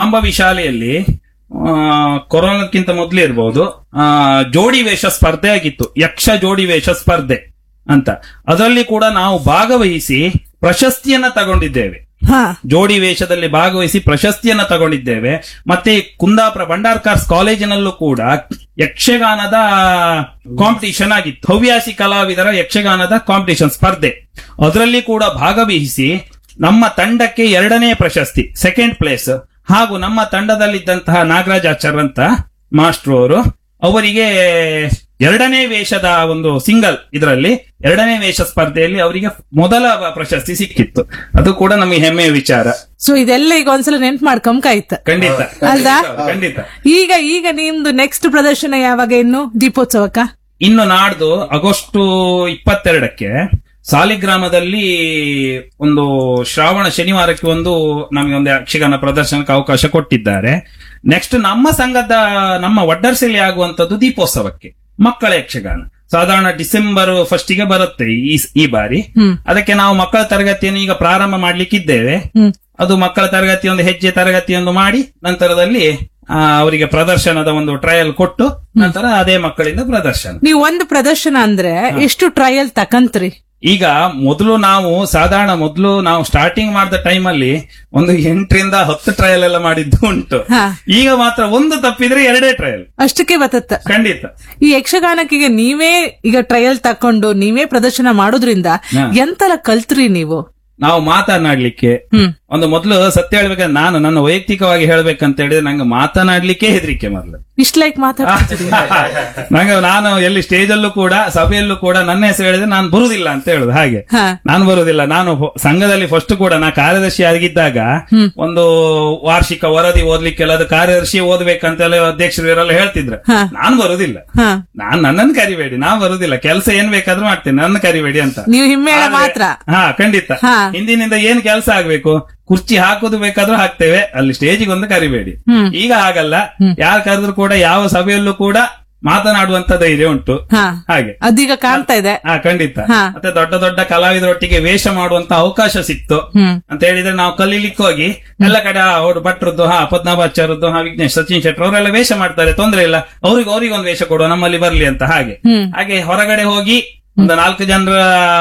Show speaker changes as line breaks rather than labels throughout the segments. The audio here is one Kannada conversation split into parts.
ಶಾಂಭವಿ ಶಾಲೆಯಲ್ಲಿ ಆ, ಕೊರೋನಾಕ್ಕಿಂತ ಮೊದಲೇ ಇರ್ಬೋದು ಆ, ಜೋಡಿ ವೇಷ ಸ್ಪರ್ಧೆ ಆಗಿತ್ತು ಯಕ್ಷ ಜೋಡಿ ವೇಷ ಸ್ಪರ್ಧೆ ಅಂತ ಅದರಲ್ಲಿ ಕೂಡ ನಾವು ಭಾಗವಹಿಸಿ ಪ್ರಶಸ್ತಿಯನ್ನ ತಗೊಂಡಿದ್ದೇವೆ
ಹಾ
ಜೋಡಿ ವೇಷದಲ್ಲಿ ಭಾಗವಹಿಸಿ ಪ್ರಶಸ್ತಿಯನ್ನ ತಗೊಂಡಿದ್ದೇವೆ ಮತ್ತೆ ಕುಂದಾಪುರ ಭಂಡಾರ್ಕಾರ್ಸ್ ಕಾಲೇಜಿನಲ್ಲೂ ಕೂಡ ಯಕ್ಷಗಾನದ ಕಾಂಪಿಟಿಷನ್ ಆಗಿತ್ತು ಹವ್ಯಾಸಿ ಕಲಾವಿದರ ಯಕ್ಷಗಾನದ ಕಾಂಪಿಟಿಷನ್ ಸ್ಪರ್ಧೆ ಅದರಲ್ಲಿ ಕೂಡ ಭಾಗವಹಿಸಿ ನಮ್ಮ ತಂಡಕ್ಕೆ ಎರಡನೇ ಪ್ರಶಸ್ತಿ ಸೆಕೆಂಡ್ ಪ್ಲೇಸ್ ಹಾಗೂ ನಮ್ಮ ತಂಡದಲ್ಲಿದ್ದಂತಹ ನಾಗರಾಜಾಚಾರ್ ಅಂತ ಮಾಸ್ಟ್ರು ಅವರು ಅವರಿಗೆ ಎರಡನೇ ವೇಷದ ಒಂದು ಸಿಂಗಲ್ ಇದರಲ್ಲಿ ಎರಡನೇ ವೇಷ ಸ್ಪರ್ಧೆಯಲ್ಲಿ ಅವರಿಗೆ ಮೊದಲ ಪ್ರಶಸ್ತಿ ಸಿಕ್ಕಿತ್ತು ಅದು ಕೂಡ ನಮಗೆ ಹೆಮ್ಮೆಯ ವಿಚಾರ
ಸೊ ಇದೆಲ್ಲ ಈಗ ಒಂದ್ಸಲ ನೆನ್ಪು ಮಾಡ್ಕೊಂಕಾಯ್ತ
ಖಂಡಿತ
ಅಲ್ದಾ
ಖಂಡಿತ
ಈಗ ಈಗ ನಿಮ್ದು ನೆಕ್ಸ್ಟ್ ಪ್ರದರ್ಶನ ಯಾವಾಗ ಇನ್ನು ದೀಪೋತ್ಸವಕ್ಕ
ಇನ್ನು ನಾಡ್ದು ಆಗಸ್ಟ್ ಇಪ್ಪತ್ತೆರಡಕ್ಕೆ ಸಾಲಿಗ್ರಾಮದಲ್ಲಿ ಒಂದು ಶ್ರಾವಣ ಶನಿವಾರಕ್ಕೆ ಒಂದು ನಮಗೆ ಒಂದು ಯಕ್ಷಗಾನ ಪ್ರದರ್ಶನಕ್ಕೆ ಅವಕಾಶ ಕೊಟ್ಟಿದ್ದಾರೆ ನೆಕ್ಸ್ಟ್ ನಮ್ಮ ಸಂಘದ ನಮ್ಮ ಒಡ್ಡರ್ಸಲ್ಲಿ ಆಗುವಂತದ್ದು ದೀಪೋತ್ಸವಕ್ಕೆ ಮಕ್ಕಳ ಯಕ್ಷಗಾನ ಸಾಧಾರಣ ಡಿಸೆಂಬರ್ ಫಸ್ಟಿಗೆ ಬರುತ್ತೆ ಈ ಈ ಬಾರಿ
ಹ್ಮ್.
ಅದಕ್ಕೆ ನಾವು ಮಕ್ಕಳ ತರಗತಿಯನ್ನು ಈಗ ಪ್ರಾರಂಭ ಮಾಡ್ಲಿಕ್ಕಿದ್ದೇವೆ
ಹ್ಮ್
ಅದು ಮಕ್ಕಳ ತರಗತಿ ಒಂದು ಹೆಜ್ಜೆ ತರಗತಿಯೊಂದು ಮಾಡಿ ನಂತರದಲ್ಲಿ ಆ, ಅವರಿಗೆ ಪ್ರದರ್ಶನದ ಒಂದು ಟ್ರಯಲ್ ಕೊಟ್ಟು ನಂತರ ಅದೇ ಮಕ್ಕಳಿಂದ ಪ್ರದರ್ಶನ
ನೀವು ಒಂದು ಪ್ರದರ್ಶನ ಅಂದ್ರೆ ಎಷ್ಟು ಟ್ರಯಲ್ ತಕಂತ್ರಿ
ಈಗ ಮೊದಲು ನಾವು ಸಾಧಾರಣ ಮೊದಲು ನಾವು ಸ್ಟಾರ್ಟಿಂಗ್ ಮಾಡಿದ ಟೈಮಲ್ಲಿ ಒಂದು ಎಂಟರಿಂದ ಹತ್ತು ಟ್ರಯಲ್ ಎಲ್ಲ ಮಾಡಿದ್ದು ಉಂಟು
ಹಾ.
ಈಗ ಮಾತ್ರ ಒಂದು ತಪ್ಪಿದ್ರೆ ಎರಡೇ ಟ್ರಯಲ್
ಅಷ್ಟಕ್ಕೆ ಬತ್ತತ್ತ
ಖಂಡಿತ
ಈ ಯಕ್ಷಗಾನಕ್ಕೆ ಈಗ ನೀವೇ ಈಗ ಟ್ರಯಲ್ ತಕೊಂಡು ನೀವೇ ಪ್ರದರ್ಶನ ಮಾಡೋದ್ರಿಂದ
ಹಾ.
ಎಂತೆಲ್ಲ ಕಲ್ತ್ರಿ ನೀವು
ನಾವು ಮಾತನಾಡ್ಲಿಕ್ಕೆ
ಹ್ಮ್
ಒಂದು ಮೊದಲು ಸತ್ಯ ಹೇಳ್ಬೇಕಂದ್ರೆ ನಾನು ನನ್ನ ವೈಯಕ್ತಿಕವಾಗಿ ಹೇಳ್ಬೇಕಂತ ಹೇಳಿದ್ರೆ ನಂಗೆ ಮಾತನಾಡ್ಲಿಕ್ಕೆ ಹೆದರಿಕೆ ಮೊದಲು
ಇಷ್ಟ ಲೈಕ್ ಮಾತಾಡ್ತೀರಿ
ನಂಗೆ ನಾನು ಎಲ್ಲಿ ಸ್ಟೇಜ್ ಅಲ್ಲೂ ಕೂಡ ಸಭೆಯಲ್ಲೂ ಕೂಡ ನನ್ನ ಹೆಸರು ಹೇಳಿದ್ರೆ ನಾನು ಬರುದಿಲ್ಲ ಅಂತ ಹೇಳುದು ಹಾಗೆ
ಹಾ
ನಾನು ಬರುದಿಲ್ಲ ನಾನು ಹೊ- ಸಂಘದಲ್ಲಿ ಫಸ್ಟ್ ಕೂಡ ನಾ ಕಾರ್ಯದರ್ಶಿ ಆಗಿದ್ದಾಗ ಒಂದು ವಾರ್ಷಿಕ ವರದಿ ಓದ್ಲಿಕ್ಕೆಲ್ಲ ಅದು ಕಾರ್ಯದರ್ಶಿ ಓದ್ಬೇಕಂತೆಲ್ಲ ಅಧ್ಯಕ್ಷರು ಇವರೆಲ್ಲ ಹೇಳ್ತಿದ್ರು
ಹಾ.
ನಾನು ಬರುದಿಲ್ಲ
ಹಾ
ನಾನ್ ನನ್ನನ್ನು ಕರಿಬೇಡಿ ನಾ ಬರುದಿಲ್ಲ ಕೆಲಸ ಏನ್ ಬೇಕಾದ್ರೂ ಮಾಡ್ತೇನೆ ನನ್ನ ಕರಿಬೇಡಿ ಅಂತ
ನೀವು ಹಿಮ್ಮೇಳ
ಆದ್ರೆ-
ಮಾತ್ರ
ಹಾ ಖಂಡಿತ
ಹಾ.
ಹಿಂದಿನಿಂದ ಏನ್ ಕೆಲಸ ಆಗ್ಬೇಕು ಕುರ್ಚಿ ಹಾಕೋದು ಬೇಕಾದ್ರೂ ಹಾಕ್ತೇವೆ ಅಲ್ಲಿ ಸ್ಟೇಜಿಗೆ ಒಂದು ಕರಿಬೇಡಿ
ಹ್ಮ್.
ಈಗ ಹಾಗಲ್ಲ ಯಾರು ಕರೆದ್ರು ಕೂಡ ಯಾವ ಸಭೆಯಲ್ಲೂ ಕೂಡ ಮಾತನಾಡುವಂತ ಧೈರ್ಯ ಉಂಟು
ಹಾ
ಹಾಗೆ
ಅದೀಗ ಕಾಣ್ತಾ ಇದೆ
ಹಾ ಖಂಡಿತ
ಹಾ.
ಮತ್ತೆ ದೊಡ್ಡ ದೊಡ್ಡ ಕಲಾವಿದರೊಟ್ಟಿಗೆ ವೇಷ ಮಾಡುವಂತ ಅವಕಾಶ ಸಿಕ್ತು
ಹ್ಮ್
ಅಂತ ಹೇಳಿದ್ರೆ ನಾವು ಕಲೀಲಿಕ್ಕೆ ಹೋಗಿ ಎಲ್ಲ ಕಡೆ ಆ ಅವ್ರು ಭಟ್ರದ್ದು ಹಾ ಪದ್ಮನಾಭಾಚಾರ್ಯದ್ದು ಹಾ ವಿಘ್ನೇಶ್ ಸಚಿನ್ ಶೆಟ್ಟರ್ ಅವರೆಲ್ಲ ವೇಷ ಮಾಡ್ತಾರೆ ತೊಂದ್ರೆ ಇಲ್ಲ ಅವ್ರಿಗೆ ಅವ್ರಿಗೆ ಒಂದು ವೇಷ ಕೊಡುವ ನಮ್ಮಲ್ಲಿ ಬರ್ಲಿ ಅಂತ ಹಾಗೆ
ಹ್ಮ್
ಹಾಗೆ ಹೊರಗಡೆ ಹೋಗಿ ಒಂದು ನಾಲ್ಕು ಜನರ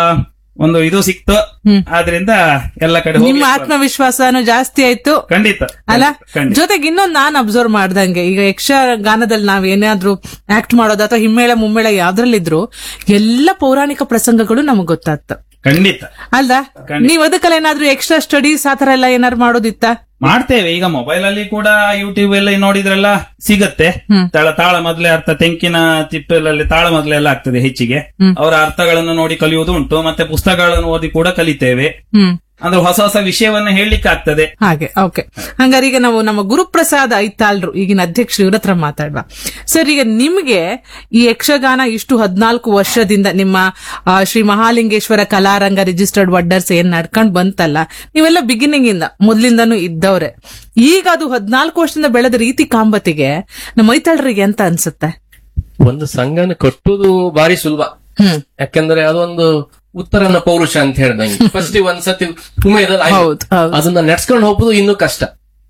ಒಂದು ಇದು ಸಿಕ್ತು
ಹ್ಮ್.
ಆದ್ರಿಂದ ಎಲ್ಲ ಕಡೆ
ನಿಮ್ಮ
ಹೋಗ್ಲಿಕ್ಕೆ
ಆತ್ಮವಿಶ್ವಾಸನು ಜಾಸ್ತಿ ಆಯ್ತು
ಖಂಡಿತ
ಅಲ್ಲ
ಖಂಡಿತ
ಜೊತೆಗೆ ಇನ್ನೊಂದು ನಾನ್ ಅಬ್ಸರ್ವ್ ಮಾಡ್ದಂಗೆ ಈಗ ಯಕ್ಷಗಾನದಲ್ಲಿ ನಾವ್ ಏನಾದ್ರೂ ಆಕ್ಟ್ ಮಾಡೋದು ಅಥವಾ ಹಿಮ್ಮೇಳ ಮುಮ್ಮೇಳ ಯಾವ್ದ್ರಲ್ಲಿದ್ರು ಎಲ್ಲ ಪೌರಾಣಿಕ ಪ್ರಸಂಗಗಳು ನಮಗ್ ಗೊತ್ತಾಗ್ತ
ಖಂಡಿತ
ಅಲ್ದಾ
ಖಂಡಿತ.
ನೀವ್ ಅದಕ್ಕೆಲ್ಲ ಏನಾದ್ರೂ ಎಕ್ಸ್ಟ್ರಾ ಸ್ಟಡೀಸ್ ಆತರ ಎಲ್ಲ ಏನಾದ್ರು ಮಾಡೋದಿತ್ತ
ಮಾಡ್ತೇವೆ ಈಗ ಮೊಬೈಲ್ ಅಲ್ಲಿ ಕೂಡ ಯೂಟ್ಯೂಬ್ ಎಲ್ಲ ನೋಡಿದ್ರೆಲ್ಲ ಸಿಗತ್ತೆ
ಹ್ಮ್.
ತಾಳ ತಾಳ ಮೊದಲೇ ಅರ್ಥ ತೆಂಕಿನ ತಿಪ್ಪಲಲ್ಲಿ ತಾಳ ಮೊದಲೆಲ್ಲ ಆಗ್ತದೆ ಹೆಚ್ಚಿಗೆ
ಹ್ಮ್.
ಅವರ ಅರ್ಥಗಳನ್ನು ನೋಡಿ ಕಲಿಯುವುದು ಉಂಟು ಮತ್ತೆ ಪುಸ್ತಕಗಳನ್ನು ಓದಿ ಕೂಡ ಕಲಿತೇವೆ
ಹ್ಮ್
ಅಂದ್ರೆ ಹೊಸ ಹೊಸ ವಿಷಯವನ್ನ ಹೇಳಲಿಕ್ಕೆ ಆಗ್ತದೆ
ಹಾಗೆ ಓಕೆ ಹಂಗಾರೆ ಈಗ ನಾವು ನಮ್ಮ ಗುರುಪ್ರಸಾದ್ ಐತಾಳ್ರು ಈಗಿನ ಅಧ್ಯಕ್ಷರು ಇವ್ರ ಹತ್ರ ಮಾತಾಡುವ ಸರ್ ಈಗ ನಿಮ್ಗೆ ಈ ಯಕ್ಷಗಾನ ಇಷ್ಟು ಹದ್ನಾಲ್ಕು ವರ್ಷದಿಂದ ನಿಮ್ಮ ಆ, ಶ್ರೀ ಮಹಾಲಿಂಗೇಶ್ವರ ಕಲಾರಂಗ ರಿಜಿಸ್ಟರ್ಡ್ ವಡ್ಡರ್ಸ್ ಏನ್ ನಡ್ಕೊಂಡ್ ಬಂತಲ್ಲ ನೀವೆಲ್ಲ ಬಿಗಿನಿಂಗ್ ಇಂದ ಮೊದ್ಲಿಂದಾನು ಇದ್ದವ್ರೆ ಈಗ ಅದು ಹದ್ನಾಲ್ಕು ವರ್ಷದಿಂದ ಬೆಳೆದ ರೀತಿ ಕಾಂಬತಿಗೆ ನಮ್ಮ ಐತಾಳ್ರಿಗೆ ಅಂತ ಅನ್ಸುತ್ತೆ
ಒಂದು ಸಂಘನ ಕಟ್ಟುದು ಬಾರಿ ಸುಲಭ
ಹ್ಮ್
ಯಾಕಂದ್ರೆ ಅದೊಂದು ಉತ್ತರನ ಪೌರುಷ ಅಂತ ಹೇಳ್ದಂಗೆ ಫಸ್ಟ್ ಒಂದ್ಸತಿ ಉಮೇದಲ್ಲಿ ಆಯ್ತು.
ಹೌದು ಹೌದು
ಅದನ್ನ ನಡ್ಸ್ಕೊಂಡು ಹೋಗುದು ಇನ್ನೂ ಕಷ್ಟ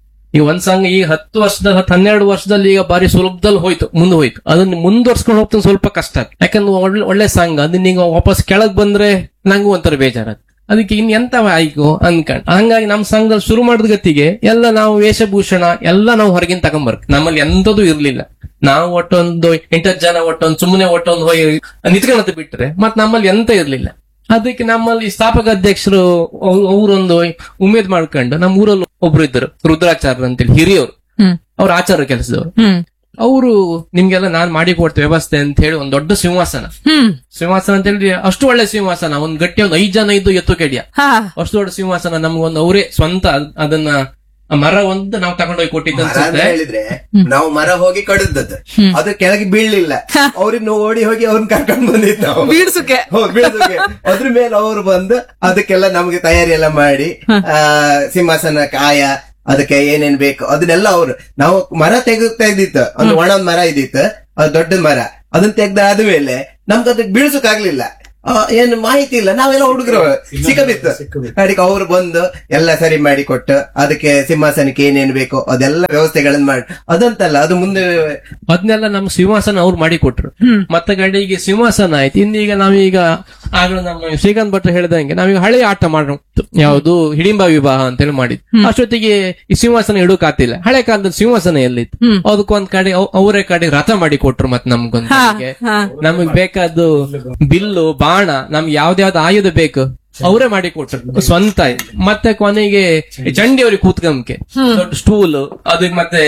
ಈ ಒಂದ್ ಸಂಘ ಈಗ ಹತ್ತು ವರ್ಷದ ಹತ್ತು ಹನ್ನೆರಡು ವರ್ಷದಲ್ಲಿ ಈಗ ಬಾರಿ ಸುಲಭದಲ್ಲಿ ಹೋಯ್ತು ಮುಂದೆ ಹೋಯ್ತು ಅದನ್ನ ಮುಂದುವರ್ಸ್ಕೊಂಡು ಹೋಗ್ತಾನೆ ಸ್ವಲ್ಪ ಕಷ್ಟ ಆಗ್ತದೆ. ಯಾಕಂದ್ರೆ ಒಳ್ಳೆ ಒಳ್ಳೆ ಸಂಘ ಅದನ್ನ ಈಗ ವಾಪಸ್ ಕೆಳಗ್ ಬಂದ್ರೆ ನಂಗೂ ಒಂಥರ ಬೇಜಾರದು ಅದಕ್ಕೆ ಇನ್ ಎಂತ ಆಯ್ಕು ಅನ್ಕಂಡ್ ಹಂಗಾಗಿ ನಮ್ ಸಂಘದಲ್ಲಿ ಶುರು ಮಾಡಿದ ಗತಿಗೆ ಎಲ್ಲ ನಾವು ವೇಷಭೂಷಣ ಎಲ್ಲ ನಾವು ಹೊರಗಿನ ತಗೊಂಬರ್ಕ್ ನಮ್ಮಲ್ಲಿ ಎಂತದೂ ಇರ್ಲಿಲ್ಲ ನಾವು ಒಟ್ಟೊಂದು ಎಂಟತ್ತು ಜನ ಒಟ್ಟೊಂದು ಸುಮ್ಮನೆ ಒಟ್ಟೊಂದು ಹೋಗಿ ನಿಂತ್ಕೊಳ್ಳೋದು ಬಿಟ್ರೆ ಮತ್ ನಮ್ಮಲ್ಲಿ ಎಂತ ಇರ್ಲಿಲ್ಲ ಅದಕ್ಕೆ ನಮ್ಮಲ್ಲಿ ಸ್ಥಾಪಕ ಅಧ್ಯಕ್ಷರು ಅವ್- ಅವರೊಂದು ಉಮೇದ್ ಮಾಡ್ಕೊಂಡು ನಮ್ಮ ಊರಲ್ಲಿ ಒಬ್ರು ಇದ್ದರು ರುದ್ರಾಚಾರ್ಯ ಅಂತೇಳಿ ಹಿರಿಯವರು
ಹ್ಮ್
ಅವ್ರ ಆಚಾರ ಕೆಲಸದವರು
ಹ್ಮ್
ಅವರು ನಿಮ್ಗೆಲ್ಲ ನಾನ್ ಮಾಡಿ ಕೊಡ್ತೇವೆ ವ್ಯವಸ್ಥೆ ಅಂತ ಹೇಳಿ ಒಂದ್ ದೊಡ್ಡ ಸಿಂಹಾಸನ
ಹ್ಮ್
ಸಿಂಹಾಸನ ಅಂತ ಹೇಳಿ ಅಷ್ಟು ಒಳ್ಳೆ ಸಿಂಹಾಸನ ಒಂದ್ ಗಟ್ಟಿ ಒಂದ್ ಐದ್ ಜನ ಇದ್ದು ಎತ್ತು ಕೆಡಿಯ
ಹಾ
ಅಷ್ಟು ದೊಡ್ಡ ಸಿಂಹಾಸನ ನಮ್ಗೊಂದು ಅವರೇ ಸ್ವಂತ ಅದ್- ಅದನ್ನ ಆ ಮರ ಒಂದು ನಾವು ತಗೊಂಡೋಗಿ ಕೊಟ್ಟಿದ್ದು
ಮರ ಅಂತ
ಅನ್ಸುತ್ತೆ
ಹೇಳಿದ್ರೆ ನಾವು ಮರ ಹೋಗಿ ಕಡಿದದ್ದು ಅದು ಕೆಳಗೆ ಬೀಳ್ಲಿಲ್ಲ ಅವ್ರನ್ನ ಓಡಿ ಹೋಗಿ ಅವ್ರನ್ನ ಕರ್ಕೊಂಡ್ ಬಂದಿದ್ದು ನಾವು
ಬೀಳ್ಸುಕೆ
ಹೌದು, ಬೀಳ್ಸುಕ್ಕೆ. ಅದ್ರ ಮೇಲೆ ಅವರು ಬಂದು ಅದಕ್ಕೆಲ್ಲ ನಮ್ಗೆ ತಯಾರಿ ಎಲ್ಲ ಮಾಡಿ ಆ, ಸಿಂಹಾಸನ ಕಾಯ ಅದಕ್ಕೆ ಏನೇನ್ ಬೇಕು ಅದನ್ನೆಲ್ಲ ಅವರು ನಾವು ಮರ ತೆಗಿತಾ ಇದ್ದಿತ್ತು ಒಂದು ಒಣ ಮರ ಇದ್ದಿತ್ತು ಅದು ದೊಡ್ಡ ಮರ ಅದನ್ನ ತೆಗ್ದಾದ್ಮೇಲೆ ನಮ್ಗೆ ಅದಕ್ಕೆ ಬೀಳ್ಸಕ್ ಆಗ್ಲಿಲ್ಲ ಆ, ಏನು ಮಾಹಿತಿ ಇಲ್ಲ ನಾವೆಲ್ಲ ಹುಡುಗರು ಸಿಕ್ಕಬಿತ್ತು ಅದಕ್ಕೆ ಅವ್ರು ಬಂದು ಎಲ್ಲ ಸರಿ ಮಾಡಿ ಕೊಟ್ಟು ಅದಕ್ಕೆ ಸಿಂಹಾಸನಕ್ಕೆ ಏನೇನು ಬೇಕೋ ಅದೆಲ್ಲ ವ್ಯವಸ್ಥೆಗಳನ್ನ ಮಾಡಿ ಅದಂತಲ್ಲ ಅದು ಮುಂದೆ
ಅದನ್ನೆಲ್ಲ ನಮ್ಗೆ ಸಿಂಹಾಸನ ಅವ್ರು ಮಾಡಿ ಕೊಟ್ರು ಮತ್ತೆ ಗಡಿಗೆ ಸಿಂಹಾಸನ ಆಯ್ತು ಇನ್ನೀಗ ನಾವೀಗ ಆಗ್ಲೂ ನಮ್ಮ ಶ್ರೀಕಾಂತ್ ಭಟ್ರು ಹೇಳಿದಂಗೆ ನಾವೀಗ ಹಳೆ ಆಟ ಮಾಡೋದು ಯಾವುದು ಹಿಡಿಂಬ ವಿವಾಹ ಅಂತೇಳಿ ಮಾಡಿದ್ ಅಷ್ಟೊತ್ತಿಗೆ ಈ ಸಿಂಹಾಸನ ಇಡೋಕಾತಿಲ್ಲ ಹಳೆ ಕಾಲದಲ್ಲಿ ಸಿಂಹಾಸನ ಎಲ್ಲಿತ್ತು ಅದಕ್ಕೊಂದ್ ಕಡೆ ಅವ್- ಅವರೇ ಕಡೆ ರಥ ಮಾಡಿ ಕೊಟ್ರು ಮತ್ತೆ ನಮ್ಗೊಂದ್ ಕಡೆಗೆ.
ಹಾ.
ನಮಗ್ ಬೇಕಾದ್ದು ಬಿಲ್ಲು ಬಾಣ ನಮ್ಗೆ ಯಾವ್ದ್ಯಾವ್ದು ಆಯುಧ ಬೇಕು ಅವರೇ ಮಾಡಿ ಕೊಟ್ರು ಸ್ವಂತ ಮತ್ತೆ ಕೊನೆಗೆ ಚಂಡಿ ಅವ್ರಿಗೆ ಕೂತ್ಕಂಕೆ ದೊಡ್ಡ ಸ್ಟೂಲ್ ಅದಕ್ಕೆ ಮತ್ತೆ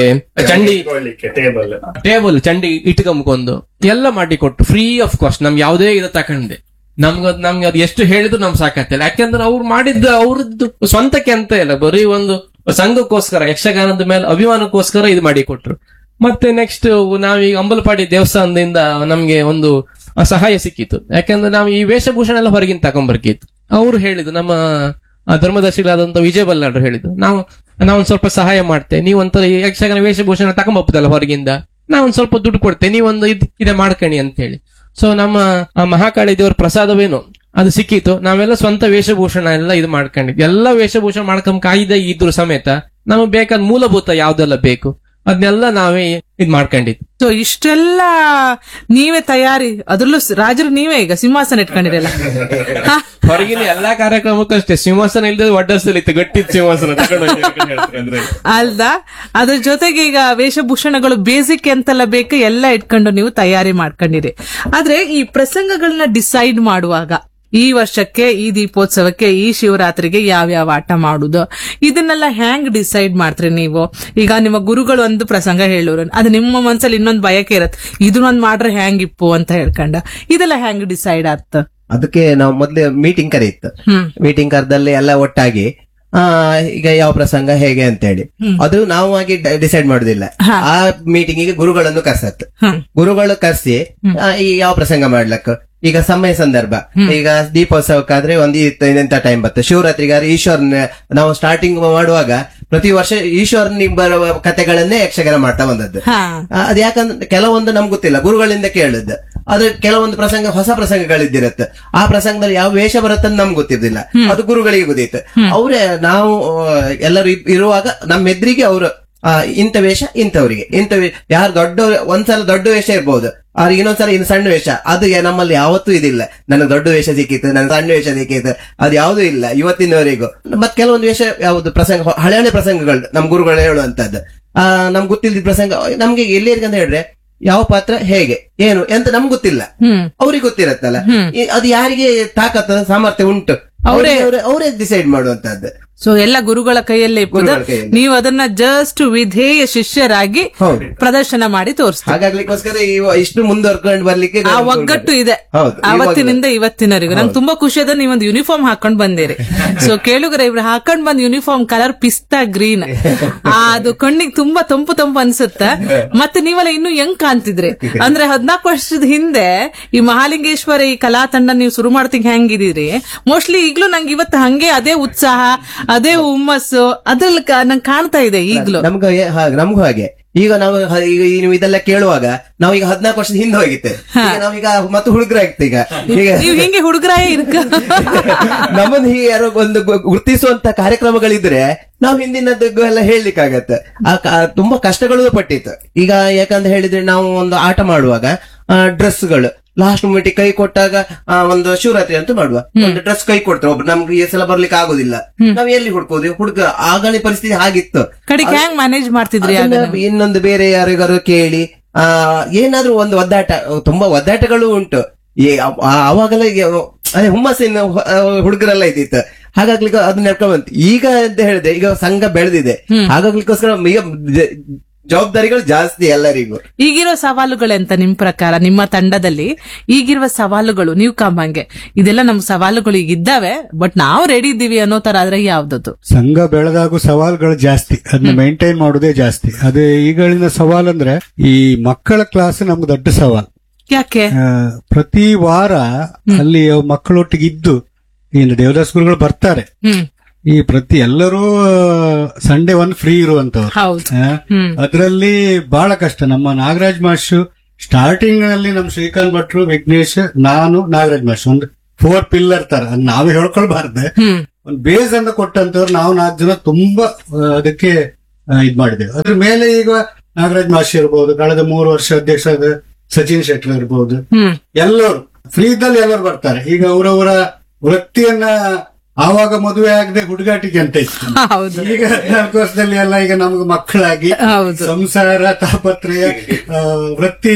ಚಂಡಿ
ಟೇಬಲ್
ಟೇಬಲ್ ಚಂಡಿ ಇಟ್ಕೊಂಬ್ಕೊಂಡು ಎಲ್ಲ ಮಾಡಿ ಕೊಟ್ಟು ಫ್ರೀ ಆಫ್ ಕಾಸ್ಟ್ ನಮ್ಗೆ ಯಾವುದೇ ಇದು ತಕೊಂಡೆ ನಮ್ಗೆ ಅದ್ ನಮ್ಗೆ ಅದು ಎಷ್ಟು ಹೇಳಿದ್ರು ನಮ್ಗೆ ಸಾಕಾಗ್ತಿಲ್ಲ ಯಾಕಂದ್ರೆ ಅವ್ರು ಮಾಡಿದ್ದು ಅವ್ರದ್ದು ಸ್ವಂತಕ್ಕೆ ಅಂತ ಇಲ್ಲ ಬರೀ ಒಂದು ಸಂಘಕ್ಕೋಸ್ಕರ ಯಕ್ಷಗಾನದ ಮೇಲೆ ಅಭಿಮಾನಕ್ಕೋಸ್ಕರ ಇದು ಮಾಡಿ ಕೊಟ್ರು ಮತ್ತೆ ನೆಕ್ಸ್ಟ್ ನಾವೀಗ ಅಂಬಲಪಾಡಿ ದೇವಸ್ಥಾನದಿಂದ ನಮ್ಗೆ ಒಂದು ಸಹಾಯ ಸಿಕ್ಕಿತ್ತು ಯಾಕಂದ್ರೆ ನಾವು ಈ ವೇಷಭೂಷಣ ಎಲ್ಲ ಹೊರಗಿನ ತಗೊಂಡ್ಬರ್ಕಿತ್ತು ಅವ್ರು ಹೇಳಿದ್ರು ನಮ್ಮ ಆ ಧರ್ಮದರ್ಶಿಗಳಾದಂತ ವಿಜಯ ಬಲ್ಲಾಡ್ರು ಹೇಳಿದ್ರು ನಾವು ನಾವೊಂದ್ ಸ್ವಲ್ಪ ಸಹಾಯ ಮಾಡ್ತೇವೆ ನೀವು ಒಂಥರ ಈ ಯಕ್ಷಗಾನ ವೇಷಭೂಷಣ ತಗೊಂಬಪ್ಪದಲ್ಲ ಹೊರಗಿಂದ ನಾವೊಂದ್ ಸ್ವಲ್ಪ ದುಡ್ಡು ಕೊಡ್ತೇವೆ ನೀವೊಂದು ಇದ್ ಇದೆ ಮಾಡ್ಕಣಿ ಅಂತ ಹೇಳಿ ಸೊ ನಮ್ಮ ಆ ಮಹಾಕಾಳಿ ದೇವರ ಪ್ರಸಾದವೇನು ಅದು ಸಿಕ್ಕಿತ್ತು ನಾವೆಲ್ಲ ಸ್ವಂತ ವೇಷಭೂಷಣ ಎಲ್ಲ ಇದು ಮಾಡ್ಕೊಂಡಿದ್ವಿ ಎಲ್ಲ ವೇಷಭೂಷಣ ಮಾಡ್ಕೊಂಡ್ ಕಾಯ್ದೆ ಇದ್ರು ಸಮೇತ ನಮಗೆ ಬೇಕಾದ ಮೂಲಭೂತ ಯಾವ್ದೆಲ್ಲ ಬೇಕು ಅದನ್ನೆಲ್ಲ ನಾವೇ ಇದ್ ಮಾಡ್ಕೊಂಡಿದ್ವಿ
ಸೊ ಇಷ್ಟೆಲ್ಲ ನೀವೇ ತಯಾರಿ ಅದ್ರಲ್ಲೂ ಸ್- ರಾಜರು ನೀವೇ ಈಗ ಸಿಂಹಾಸನ ಇಟ್ಕೊಂಡಿರಲ್ಲ ಹಾ?
ಹೊರಗಿನ ಎಲ್ಲಾ ಕಾರ್ಯಕ್ರಮಕ್ಕೂ ಅಷ್ಟೇ ಸಿಂಹಾಸನ ಇಲ್ಲದೆ ಒಡ್ಡಸಲಿ ಇತ್ತು ಗಟ್ಟಿದ್ ಸಿಂಹಾಸನ ತಗೊಂಡು ಹೋಗಿ ಅಂತ ಹೇಳ್ತಾರೆ ಅಂದ್ರೆ.
ಅಲ್ದಾ ಅದ್ರ ಜೊತೆಗೆ ಈಗ ವೇಷಭೂಷಣಗಳು ಬೇಸಿಕ್ ಎಂತೆಲ್ಲ ಬೇಕು ಎಲ್ಲ ಇಟ್ಕೊಂಡು ನೀವು ತಯಾರಿ ಮಾಡ್ಕೊಂಡಿರಿ ಆದ್ರೆ ಈ ಪ್ರಸಂಗಗಳನ್ನ ಡಿಸೈಡ್ ಮಾಡುವಾಗ ಈ ವರ್ಷಕ್ಕೆ ಈ ದೀಪೋತ್ಸವಕ್ಕೆ ಈ ಶಿವರಾತ್ರಿಗೆ ಯಾವ್ಯಾವ ಆಟ ಮಾಡುದು ಇದನ್ನೆಲ್ಲ ಹ್ಯಾಂಗ್ ಡಿಸೈಡ್ ಮಾಡ್ತೀರಿ ನೀವು ಈಗ ನಿಮ್ಮ ಗುರುಗಳು ಒಂದು ಪ್ರಸಂಗ ಹೇಳೋರು ಅದು ನಿಮ್ಮ ಮನ್ಸಲ್ಲಿ ಇನ್ನೊಂದು ಬಯಕೆ ಇರತ್ತೆ ಇದನ್ನೊಂದ್ ಮಾಡ್ರೆ ಹ್ಯಾಂಗ್ ಇಪ್ಪು ಅಂತ ಹೇಳ್ಕೊಂಡ ಇದೆಲ್ಲ ಹ್ಯಾಂಗ್ ಡಿಸೈಡ್ ಆತ್
ಅದಕ್ಕೆ ನಾವು ಮೊದ್ಲು ಮೀಟಿಂಗ್ ಕರೆಯಿತ್ತು
ಹ್ಮ್
ಮೀಟಿಂಗ್ ಕರೆದಲ್ಲಿ ಎಲ್ಲ ಒಟ್ಟಾಗಿ ಆ ಈಗ ಯಾವ ಪ್ರಸಂಗ ಹೇಗೆ ಅಂತೇಳಿ ಅದು ನಾವು ಆಗಿ ಡಿಸೈಡ್ ಮಾಡುದಿಲ್ಲ ಆ ಮೀಟಿಂಗಿಗೆ ಗುರುಗಳನ್ನು ಕರ್ಸತ್
ಹ್ಮ್.
ಗುರುಗಳು ಕರ್ಸಿ ಆ, ಈ ಯಾವ ಪ್ರಸಂಗ ಮಾಡ್ಲಕ್ಕ ಈಗ ಸಮಯ ಸಂದರ್ಭ ಈಗ ದೀಪೋತ್ಸವಕ್ಕಾದ್ರೆ ಒಂದು ಇಂತ ಟೈಮ್ ಬರ್ತದೆ ಶಿವರಾತ್ರಿಗಾದ್ರೆ ಈಶ್ವರನ ನಾವು ಸ್ಟಾರ್ಟಿಂಗ್ ಮಾಡುವಾಗ ಪ್ರತಿ ವರ್ಷ ಈಶ್ವರನಿಗೆ ಬರುವ ಕಥೆಗಳನ್ನೇ ಯಕ್ಷಗಾನ ಮಾಡ್ತಾ ಬಂದದ್ದು
ಹಾ
ಆ, ಅದ್ ಯಾಕಂದ್ರೆ ಕೆಲವೊಂದು ನಮ್ಗೆ ಗೊತ್ತಿಲ್ಲ ಗುರುಗಳಿಂದ ಕೇಳಿದ್ದು ಅದು ಕೆಲವೊಂದು ಪ್ರಸಂಗ ಹೊಸ ಪ್ರಸಂಗಗಳಿದ್ದಿರತ್ತೆ ಆ ಪ್ರಸಂಗದಲ್ಲಿ ಯಾವ ವೇಷ ಬರುತ್ತಂತ ನಮ್ಗೆ ಗೊತ್ತಿರ್ಲಿಲ್ಲ ಅದು ಗುರುಗಳಿಗೆ ಗೊತ್ತಿತ್ತು ಅವರೇ ನಾವು ಆ, ಎಲ್ಲರೂ ಇ- ಇರುವಾಗ ನಮ್ಮ ಎದುರಿಗೆ ಅವರು ಇಂಥ ವೇಷ ಇಂಥವರಿಗೆ ಇಂಥ ವೇ- ಯಾರು ದೊಡ್ಡ ಒಂದ್ಸಲ ದೊಡ್ಡ ವೇಷ ಇರ್ಬೋದು ಅವ್ರಿಗೆ ಇನ್ನೊಂದ್ಸಲ ಇನ್ನು ಸಣ್ಣ ವೇಷ ಅದು ಯಾ- ನಮ್ಮಲ್ಲಿ ಯಾವತ್ತೂ ಇದಿಲ್ಲ ನನಗೆ ದೊಡ್ಡ ವೇಷ ಸಿಕ್ಕಿತ್ತು ನನಗೆ ಸಣ್ಣ ವೇಷ ಸಿಕ್ಕಿತ್ತು ಅದು ಯಾವ್ದು ಇಲ್ಲ ಇವತ್ತಿನವರೆಗೂ ಮತ್ ಕೆಲವೊಂದು ವೇಷ ಯಾವ್ದು ಪ್ರಸಂಗ ಹಳೆ ಹಳೆ ಪ್ರಸಂಗಗಳು ನಮ್ ಗುರುಗಳು ಹೇಳುವಂತದ್ದು ಆ ನಮ್ಗೆ ಗೊತ್ತಿಲ್ಲದ ಪ್ರಸಂಗ ನಮ್ಗೆ ಎಲ್ಲಿಯರ್ಗೆ ಅಂತ ಹೇಳಿದ್ರೆ ಯಾವ ಪಾತ್ರ ಹೇಗೆ ಏನು ಎಂತ ನಮ್ಗೆ ಗೊತ್ತಿಲ್ಲ
ಹ್ಮ್
ಅವ್ರಿಗೆ ಗೊತ್ತಿರತ್ತಲ್ಲ ಈ- ಅದು ಯಾರಿಗೆ ತಾಕತ್ತ ಸಾಮರ್ಥ್ಯ ಉಂಟು ಅವರೇ ಅವರೇ ಡಿಸೈಡ್ ಮಾಡುವಂತದ್ದು
ಸೊ ಎಲ್ಲ ಗುರುಗಳ ಕೈಯಲ್ಲೇ ಇಪ್ಪದ
ಗುರುಗಳ ಕೈಯಲ್ಲಿ.
ನೀವು ಅದನ್ನ ಜಸ್ಟ್ ವಿಧೇಯ ಶಿಷ್ಯರಾಗಿ
ಹೌದು
ಪ್ರದರ್ಶನ ಮಾಡಿ ತೋರಿಸ್ತೀವಿ
ಹಾಗಾಗ್ಲಿಕ್ಕೋಸ್ಕರ ಇವ- ಇಷ್ಟು ಮುಂದುವರ್ಕೊಂಡು ಬರ್ಲಿಕ್ಕೆ
ಆ ಒಗ್ಗಟ್ಟು ಇದೆ
ಹೌದು
ಅವತ್ತಿನಿಂದ ಇವತ್ತಿನವರೆಗೂ ನಂಗೆ ತುಂಬಾ ಖುಷಿ ಅದ ನೀವೊಂದು ಯೂನಿಫಾರ್ಮ್ ಹಾಕೊಂಡ್ ಬಂದಿರಿ ಸೊ ಕೇಳುಗರ ಇವ್ರು ಹಾಕೊಂಡ್ ಬಂದ್ ಯೂನಿಫಾರ್ಮ್ ಕಲರ್ ಪಿಸ್ತಾ ಗ್ರೀನ್ ಅದು ಕಣ್ಣಿಗೆ ತುಂಬಾ ತಂಪು ತಂಪು ಅನ್ಸುತ್ತ ಮತ್ತೆ ನೀವೆಲ್ಲ ಇನ್ನು ಹೆಂಗ್ ಕಾಣ್ತಿದ್ರಿ ಅಂದ್ರೆ ಹದ್ನಾಲ್ಕು ವರ್ಷದ ಹಿಂದೆ ಈ ಮಹಾಲಿಂಗೇಶ್ವರ ಈ ಕಲಾ ತಂಡ ನೀವು ಶುರು ಮಾಡ್ತಿಗ್ ಹೆಂಗಿದೀರಿ ಮೋಸ್ಟ್ಲಿ ಈಗ್ಲೂ ನಂಗೆ ಇವತ್ತು ಹಂಗೆ ಅದೇ ಉತ್ಸಾಹ ಅದೇ ಹುಮ್ಮಸ್ಸು ಅದ್ರಲ್ಲಿ ಕ- ನಂಗೆ ಕಾಣ್ತಾ ಇದೆ ಈಗ್ಲೂ
ನಮ್ಗ ಹಾಗೆ ನಮಗೂ ಹಾಗೆ ಈಗ ನಾವು ಹ- ಈಗ ಈ ನೀವು ಇದೆಲ್ಲ ಕೇಳುವಾಗ ನಾವು ಈಗ ಹದಿನಾಲ್ಕು ವರ್ಷದ ಹಿಂದೆ ಹೋಗಿತ್ತೆ ಈಗ ನಾವೀಗ ಮತ್ತೆ ಹುಡುಗರಾಗ್ತೆ ಈಗ ಈಗ
ನೀವ್ ಹಿಂಗೆ ಹುಡುಗರಾಯೇ ಇರ್ಕ
ನಮ್ಮನ್ನ ಹೀಗೆ ಯಾರೋ ಒಂದು ಗು- ಗುರುತಿಸುವಂತ ಕಾರ್ಯಕ್ರಮಗಳಿದ್ರೆ ನಾವು ಹಿಂದಿನದ್ದು ಎಲ್ಲ ಹೇಳಲಿಕ್ಕಾಗತ್ತೆ ಆ ಕ- ತುಂಬಾ ಕಷ್ಟಗಳು ಪಟ್ಟಿತ್ತು ಈಗ ಯಾಕಂತ ಹೇಳಿದ್ರೆ ನಾವು ಒಂದು ಆಟ ಮಾಡುವಾಗ ಡ್ರೆಸ್ಗಳು ಲಾಸ್ಟ್ ಮೂಮೆಂಟ್ ಕೈ ಕೊಟ್ಟಾಗ ಆ, ಒಂದು ಶಿವರಾತ್ರಿ ಅಂತ ಮಾಡುವ ಒಂದು ಡ್ರೆಸ್ ಕೈ ಕೊಡ್ತಾರೆ ಒಬ್ರು ನಮ್ಗೆ ಈ ಸಲ ಬರ್ಲಿಕ್ಕೆ ಆಗುದಿಲ್ಲ ನಾವ್ ಎಲ್ಲಿ ಹುಡ್ಕೋದು ಹುಡುಗ ಆಗಲಿ ಪರಿಸ್ಥಿತಿ ಆಗಿತ್ತು
ಕಡೆಗೆ ಹೆಂಗ್ ಮ್ಯಾನೇಜ್ ಮಾಡ್ತಿದ್ರಿ ಆಗ
ಅದನ್ನ ಇನ್ನೊಂದು ಬೇರೆ ಯಾರಿಗಾರು ಕೇಳಿ ಆ ಏನಾದ್ರೂ ಒಂದು ಒದ್ದಾಟ ತುಂಬಾ ಒದ್ದಾಟಗಳು ಉಂಟು ಈ ಆ- ಆ- ಅವಾಗೆಲ್ಲ ಈಗ ಅದೇ ಹುಮ್ಮಸ್ಸಿನ ಹು- ಆ, ಹುಡುಗರೆಲ್ಲ ಇದ್ದಿತ್ತು ಹಾಗಾಗ್ಲಿಕ್ಕೆ ಅದನ್ನ ನಡ್ಕೊಂಡ್ ಬಂತು ಈಗ ಅಂತ ಹೇಳಿದೆ ಈಗ ಸಂಘ ಬೆಳೆದಿದೆ ಹಾಗಾಗ್ಲಿಕ್ಕೋಸ್ಕರ ಈಗ ಜ- ಜವಾಬ್ದಾರಿಗಳು ಜಾಸ್ತಿ ಎಲ್ಲರಿಗೂ
ಈಗಿರೋ ಸವಾಲುಗಳೆಂತ ನಿಮ್ ಪ್ರಕಾರ ನಿಮ್ಮ ತಂಡದಲ್ಲಿ ಈಗಿರುವ ಸವಾಲುಗಳು ನೀವು ಕಾಂಬಂಗೆ ಇದೆಲ್ಲ ನಮ್ ಸವಾಲುಗಳು ಈಗ ಇದ್ದಾವೆ ಬಟ್ ನಾವು ರೆಡಿ ಇದ್ದೀವಿ ಅನ್ನೋ ತರ ಆದ್ರೆ ಯಾವ್ದದು
ಸಂಘ ಬೆಳೆದಾಗೂ ಸವಾಲುಗಳು ಜಾಸ್ತಿ ಅದನ್ನ ಮೇಂಟೈನ್ ಮಾಡೋದೇ ಜಾಸ್ತಿ ಅದೇ ಈಗಳಿನ ಸವಾಲ್ ಅಂದ್ರೆ ಈ ಮಕ್ಕಳ ಕ್ಲಾಸ್ ನಮ್ಗೆ ದೊಡ್ಡ ಸವಾಲ್
ಯಾಕೆ
ಆ, ಪ್ರತಿ ವಾರ ಅಲ್ಲಿ ಮಕ್ಕಳೊಟ್ಟಿಗೆ ಇದ್ದು ಏನು ದೇವದಾಸ್ ಗುರುಗಳು ಬರ್ತಾರೆ
ಹ್ಮ್
ಈ ಪ್ರತಿ ಎಲ್ಲರೂ ಸಂಡೇ ಒನ್ ಫ್ರೀ ಇರುವಂತವ್ರು
ಹೌದು
ಆ,
ಹ್ಮ್
ಅದ್ರಲ್ಲಿ ಬಹಳ ಕಷ್ಟ ನಮ್ಮ ನಾಗರಾಜ್ ಮಾಸ್ಟು ಸ್ಟಾರ್ಟಿಂಗ್ ನಲ್ಲಿ ನಮ್ ಶ್ರೀಕಾಂತ್ ಭಟ್ರು ವಿಘ್ನೇಶ್ ನಾನು ನಾಗರಾಜ್ ಮಾಸ್ಟರ್ ಒಂದು ಫೋರ್ ಪಿಲ್ಲರ್ ತರ ಅದ್ ನಾವೇ ಹೇಳ್ಕೊಳ್ಬಾರ್ದೆ
ಹ್ಮ್
ಒಂದು ಬೇಸ್ ಅನ್ನ ಕೊಟ್ಟಂತವ್ರು ನಾವು ನಾಲ್ಕು ಜನ ತುಂಬಾ ಆ, ಅದಕ್ಕೆ ಆ, ಇದ್ ಮಾಡಿದ್ದೇವೆ ಅದ್ರ ಮೇಲೆ ಈಗ ನಾಗರಾಜ್ ಮಾಸ್ಟರ್ ಇರ್ಬೋದು ಕಳೆದ ಮೂರು ವರ್ಷ ಅಧ್ಯಕ್ಷರಾದ ಸಚಿನ್ ಶೆಟ್ಟಿ ಇರ್ಬೋದು
ಹ್ಮ್
ಎಲ್ಲರೂ ಫ್ರೀ ಇದ್ದಲ್ಲಿ ಎಲ್ಲರೂ ಬರ್ತಾರೆ ಈಗ ಅವರವರ ವೃತ್ತಿಯನ್ನ ಆವಾಗ ಮದುವೆ ಆಗದೆ ಹುಡುಗಾಟಿಕೆ ಅಂತ ಇತ್ತು
ಹೌದು
ಈಗ ಹದಿನಾಲ್ಕು ವರ್ಷದಲ್ಲಿ ಎಲ್ಲ ಈಗ ನಮ್ಗೆ ಮಕ್ಕಳಾಗಿ
ಹೌದು.
ಸಂಸಾರ ತಾಪತ್ರಯ ಆ, ವೃತ್ತಿ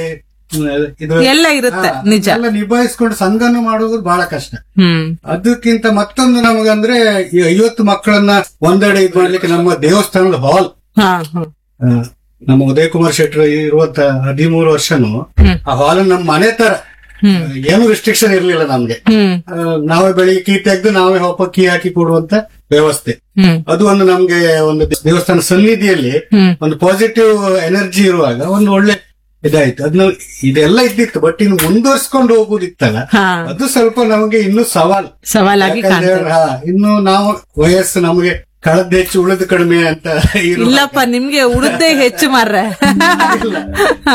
ಆ, ಇದು
ಎಲ್ಲ ಇರುತ್ತೆ
ಹಾ,
ನಿಜ
ಎಲ್ಲ ನಿಭಾಯಿಸ್ಕೊಂಡು ಸಂಘನ ಮಾಡುವುದು ಬಹಳ ಕಷ್ಟ
ಹ್ಮ್
ಅದಕ್ಕಿಂತ ಮತ್ತೊಂದು ನಮಗಂದ್ರೆ ಈ ಐವತ್ತು ಮಕ್ಕಳನ್ನ ಒಂದೆಡೆ ಇದ್ ಮಾಡ್ಲಿಕ್ಕೆ ನಮ್ಮ ದೇವಸ್ಥಾನದ ಹಾಲ್
ಹಾ ಹಾ
ನಮ್ಮ ಉದಯ್ ಕುಮಾರ್ ಶೆಟ್ಟಿ ಇರುವಂತ ಹದಿಮೂರು ವರ್ಷನು
ಹ್ಮ್.
ಆ ಹಾಲ್ ನಮ್ಮ ಮನೆ ತರ
ಹ್ಮ್
ಏನು ರಿಸ್ಟ್ರಿಕ್ಷನ್ ಇರ್ಲಿಲ್ಲ ನಮ್ಗೆ
ಹ್ಮ್
ಆ, ನಾವೇ ಬೆಳಿಗ್ಗೆ ಕೀ ತೆಗೆದು ನಾವೇ ಹೋಪ ಕೀ ಹಾಕಿ ಕೊಡುವಂತ ವ್ಯವಸ್ಥೆ
ಹ್ಮ್
ಅದು ಒಂದು ನಮ್ಗೆ ಒಂದು ದೇವಸ್ಥಾನ ಸನ್ನಿಧಿಯಲ್ಲಿ
ಹ್ಮ್
ಒಂದು ಪಾಸಿಟಿವ್ ಎನರ್ಜಿ ಇರುವಾಗ ಒಂದು ಒಳ್ಳೆ ಇದಾಯ್ತು ಅದನ್ನ ಇದೆಲ್ಲ ಇದ್ದಿತ್ತು ಬಟ್ ಇನ್ನು ಮುಂದುವರ್ಸ್ಕೊಂಡು ಹೋಗುದಿತ್ತಲ್ಲ
ಹಾ
ಅದು ಸ್ವಲ್ಪ ನಮಗೆ ಇನ್ನು ಸವಾಲ್
ಸವಾಲಾಗಿ
ಯಾಕಂದ್ರೆ,
ಕಾಣ್ತದೆ
ಹಾ, ಇನ್ನು ನಾವು ವಯಸ್ಸು ನಮಗೆ ಕಳೆದ ಹೆಚ್ಚು ಉಳಿದು ಕಡಿಮೆ ಅಂತ ಇರುವ
ಇಲ್ಲಪ್ಪ ನಿಮ್ಗೆ ಉಳಿದೇ ಹೆಚ್ಚು ಮಾರ್ರೆ ಹಾ.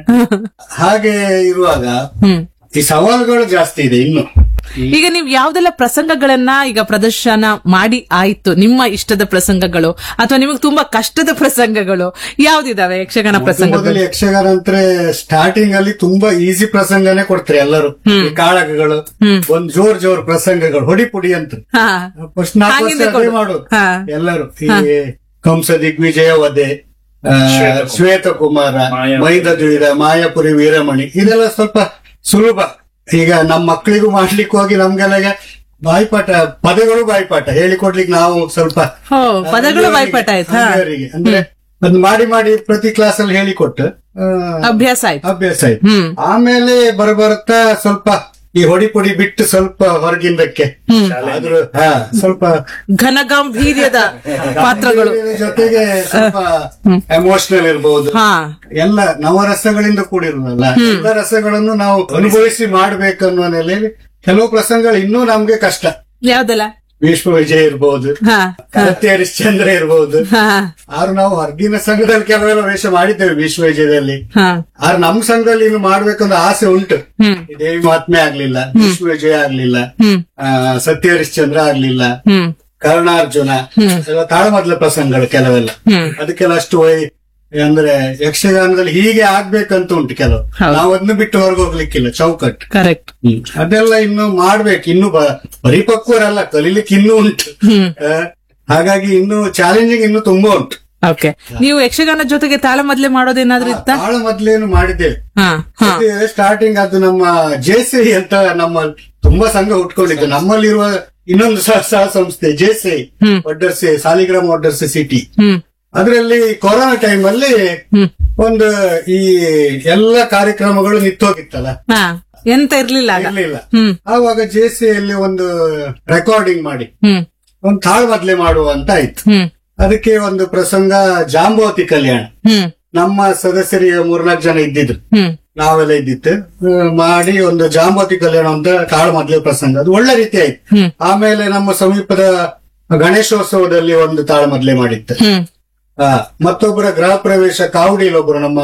ಹಾಗೆ ಇರುವಾಗ
ಹ್ಮ್
ಈ ಸವಾಲುಗಳು ಜಾಸ್ತಿ ಇದೆ ಇನ್ನು
ಈಗ ನೀವು ಯಾವ್ದೆಲ್ಲ ಪ್ರಸಂಗಗಳನ್ನ ಈಗ ಪ್ರದರ್ಶನ ಮಾಡಿ ಆಯ್ತು ನಿಮ್ಮ ಇಷ್ಟದ ಪ್ರಸಂಗಗಳು ಅಥವಾ ನಿಮಗೆ ತುಂಬಾ ಕಷ್ಟದ ಪ್ರಸಂಗಗಳು ಯಾವ್ದಿದಾವೆ ಯಕ್ಷಗಾನ
ಮೊದಲು
ಪ್ರಸಂಗಗಳು
ಯಕ್ಷಗಾನ ಅಂದ್ರೆ ಸ್ಟಾರ್ಟಿಂಗ್ ಅಲ್ಲಿ ತುಂಬಾ ಈಸಿ ಪ್ರಸಂಗನೇ ಕೊಡ್ತಾರೆ ಎಲ್ಲರೂ ಈ ಕಾಳಗಗಳು ಒಂದ್ ಜೋರ್ ಜೋರ್ ಪ್ರಸಂಗಗಳು ಹೊಡಿ ಪುಡಿ ಅಂತ
ಹಾ
ಫಸ್ಟ್ ನಾಲ್ಕು ವರ್ಷ
ಹಾಗಿಂದ
ಅದೇ
ಕೊಡು.
ಮಾಡೋದು
ಹಾ.
ಎಲ್ಲರೂ ಈ ಕಂಸ ದಿಗ್ವಿಜಯ ವಧೆ ಆ, ಶ್ವೇತಕುಮಾರ
ಮಾಯಾಪುರಿ.
ಮೈದದುಳಿದ ಮಾಯಾಪುರಿ ವೀರಮಣಿ ಇದೆಲ್ಲ ಸ್ವಲ್ಪ ಸುಲಭ ಈಗ ನಮ್ಮ ಮಕ್ಕಳಿಗೂ ಮಾಡ್ಲಿಕ್ಕೆ ಹೋಗಿ ನಮ್ಗೆಲ್ಲ ಈಗ ಬಾಯ್ಪಾಠ ಪದಗಳು ಬಾಯ್ಪಾಠ ಹೇಳಿಕೊಡ್ಲಿಕ್ಕೆ ನಾವು ಸ್ವಲ್ಪ
ಹೋ ಪದಗಳು ಬಾಯ್ಪಾಠ ಆಯ್ತಾ
ಅಲ್ಲಿಯವರೆಗೆ. ಅಂದ್ರೆ ಅದ್ ಮಾಡಿ ಮಾಡಿ ಪ್ರತಿ ಕ್ಲಾಸ್ ಅಲ್ಲಿ ಹೇಳಿಕೊಟ್ಟು ಆ,
ಅಭ್ಯಾಸ ಆಯ್ತು
ಅಭ್ಯಾಸ ಆಯ್ತು
ಹ್ಮ್
ಆಮೇಲೆ ಬರಬರುತ್ತಾ ಸ್ವಲ್ಪ ಈ ಹೊಡಿ ಪುಡಿ ಬಿಟ್ಟು ಸ್ವಲ್ಪ ಹೊರಗಿಂದಕ್ಕೆ ಆದ್ರೂ ಹಾ ಸ್ವಲ್ಪ
ಘನಗಾಂಭೀರ್ಯದ ಪಾತ್ರಗಳು
ಜೊತೆಗೆ ಸ್ವಲ್ಪ ಎಮೋಷನಲ್ ಇರಬಹುದು
ಹಾ
ಎಲ್ಲ ನವರಸಗಳಿಂದ ಕೂಡಿರುವುದಲ್ಲ ಎಲ್ಲ ರಸಗಳನ್ನು ನಾವು ಅನುಭವಿಸಿ ಮಾಡ್ಬೇಕನ್ನುವ ನೆಲೆಯಲ್ಲಿ ಕೆಲವು ಪ್ರಸಂಗಗಳು ಇನ್ನೂ ನಮ್ಗೆ ಕಷ್ಟ
ಯಾವ್ದಲ್ಲ
ಭೀಷ್ಮ ವಿಜಯ ಇರಬಹುದು
ಹಾ
ಕರತೆ ಹರಿಶ್ಚಂದ್ರ ಇರಬಹುದು
ಹಾ
ಆದ್ರೂ ನಾವು ಹೊರಗಿನ ಸಂಘದಲ್ಲಿ ಕೆಲವೆಲ್ಲ ವೇಷ ಮಾಡಿದ್ದೇವೆ ಭೀಷ್ಮ ವಿಜಯದಲ್ಲಿ
ಹಾ
ಆದ್ರೆ ನಮ್ಮ ಸಂಘದಲ್ಲಿ ಇನ್ನು ಮಾಡ್ಬೇಕಂತ ಆಸೆ ಉಂಟು
ಹ್ಮ್
ಈ ದೇವಿ ಮಹಾತ್ಮೆ ಆಗ್ಲಿಲ್ಲ ಭೀಷ್ಮ ವಿಜಯ ಆಗ್ಲಿಲ್ಲ
ಹ್ಮ್
ಆ, ಸತ್ಯ ಹರಿಶ್ಚಂದ್ರ ಆಗ್ಲಿಲ್ಲ
ಹ್ಮ್
ಕರ್ಣಾರ್ಜುನ ಎಲ್ಲ ತಾಳಮದ್ಲ ಪ್ರಸಂಗಗಳು ಕೆಲವೆಲ್ಲ
ಹ್ಮ್
ಅದಕ್ಕೆಲ್ಲ ಅಷ್ಟು ವೈ ಅಂದ್ರೆ ಯಕ್ಷಗಾನದಲ್ಲಿ ಹೀಗೆ ಆಗ್ಬೇಕಂತ ಉಂಟು ಕೆಲವು
ಹೌದು.
ನಾವು ಅದನ್ನ ಬಿಟ್ಟು ಹೊರಗೆ ಹೋಗ್ಲಿಕ್ಕಿಲ್ಲ ಚೌಕಟ್ಟು
ಕರೆಕ್ಟ್
ಅದೆಲ್ಲ ಇನ್ನು ಮಾಡ್ಬೇಕು ಇನ್ನು ಬ- ಪರಿಪಕ್ವರಲ್ಲ ಕಲೀಲಿಕ್ಕೆ ಇನ್ನೂ ಉಂಟು
ಹ್ಮ್
ಆ, ಹಾಗಾಗಿ ಇನ್ನು ಚಾಲೆಂಜಿಂಗ್ ಇನ್ನು ತುಂಬಾ ಉಂಟು
ಓಕೆ ನೀವು ಯಕ್ಷಗಾನ ಜೊತೆಗೆ ತಾಳ ಮೊದ್ಲೇ ಮಾಡೋದೇನಾದ್ರೂ ಇತ್ತ
ತಾಳ ಮೊದ್ಲೇನು ಮಾಡಿದ್ದೇವೆ
ಹಾ ಹಾ
ಸ್ಟಾರ್ಟಿಂಗ್ ಅದು ನಮ್ಮ ಜೆಸಿ ಅಂತ ನಮ್ಮ ತುಂಬಾ ಸಂಘ ಹುಟ್ಕೊಂಡಿದ್ದು ನಮ್ಮಲ್ಲಿರುವ ಇನ್ನೊಂದು ಸಹ ಸಹ ಸಂಸ್ಥೆ ಜೆಸಿ
ಹ್ಮ್.
ಒಡ್ಡರ್ಸೆ ಸಾಲಿಗ್ರಾಮ ಒಡ್ಡರ್ಸೆ ಸಿಟಿ
ಹ್ಮ್
ಅದರಲ್ಲಿ ಕೊರೋನಾ ಟೈಮ್ ಅಲ್ಲಿ
ಹ್ಮ್
ಒಂದು ಈ ಎಲ್ಲ ಕಾರ್ಯಕ್ರಮಗಳು ನಿಂತೋಗಿತ್ತಲ್ಲ
ಹಾ ಎಂತ ಇರ್ಲಿಲ್ಲ ಆಗ
ಇರ್ಲಿಲ್ಲ
ಹ್ಮ್
ಆವಾಗ ಜೆಸಿ ಅಲ್ಲಿ ಒಂದು ರೆಕಾರ್ಡಿಂಗ್ ಮಾಡಿ
ಹ್ಮ್
ಒಂದು ತಾಳ್ ಬದ್ಲೆ ಮಾಡುವ ಅಂತ ಆಯ್ತು
ಹ್ಮ್
ಅದಕ್ಕೆ ಒಂದು ಪ್ರಸಂಗ ಜಾಂಬವತಿ ಕಲ್ಯಾಣ
ಹ್ಮ್
ನಮ್ಮ ಸದಸ್ಯರಿಗೆ ಮೂರ್ನಾಲ್ಕು ಜನ ಇದ್ದಿದ್ರು
ಹ್ಮ್
ನಾವೆಲ್ಲ ಇದ್ದಿತ್ತು ಆ, ಮಾಡಿ ಒಂದು ಜಾಂಬವತಿ ಕಲ್ಯಾಣ ಅಂತ ತಾಳು ಮೊದಲೇ ಪ್ರಸಂಗ ಅದು ಒಳ್ಳೆ ರೀತಿ ಆಯ್ತು
ಹ್ಮ್
ಆಮೇಲೆ ನಮ್ಮ ಸಮೀಪದ ಗಣೇಶೋತ್ಸವದಲ್ಲಿ ಒಂದು ತಾಳು ಮೊದಲೇ ಮಾಡಿತ್ತು
ಹ್ಮ್
ಆ, ಮತ್ತೊಬ್ಬರ ಗೃಹ ಪ್ರವೇಶ ಕಾವಡಿಯಲ್ಲಿ ಒಬ್ಬರು ನಮ್ಮ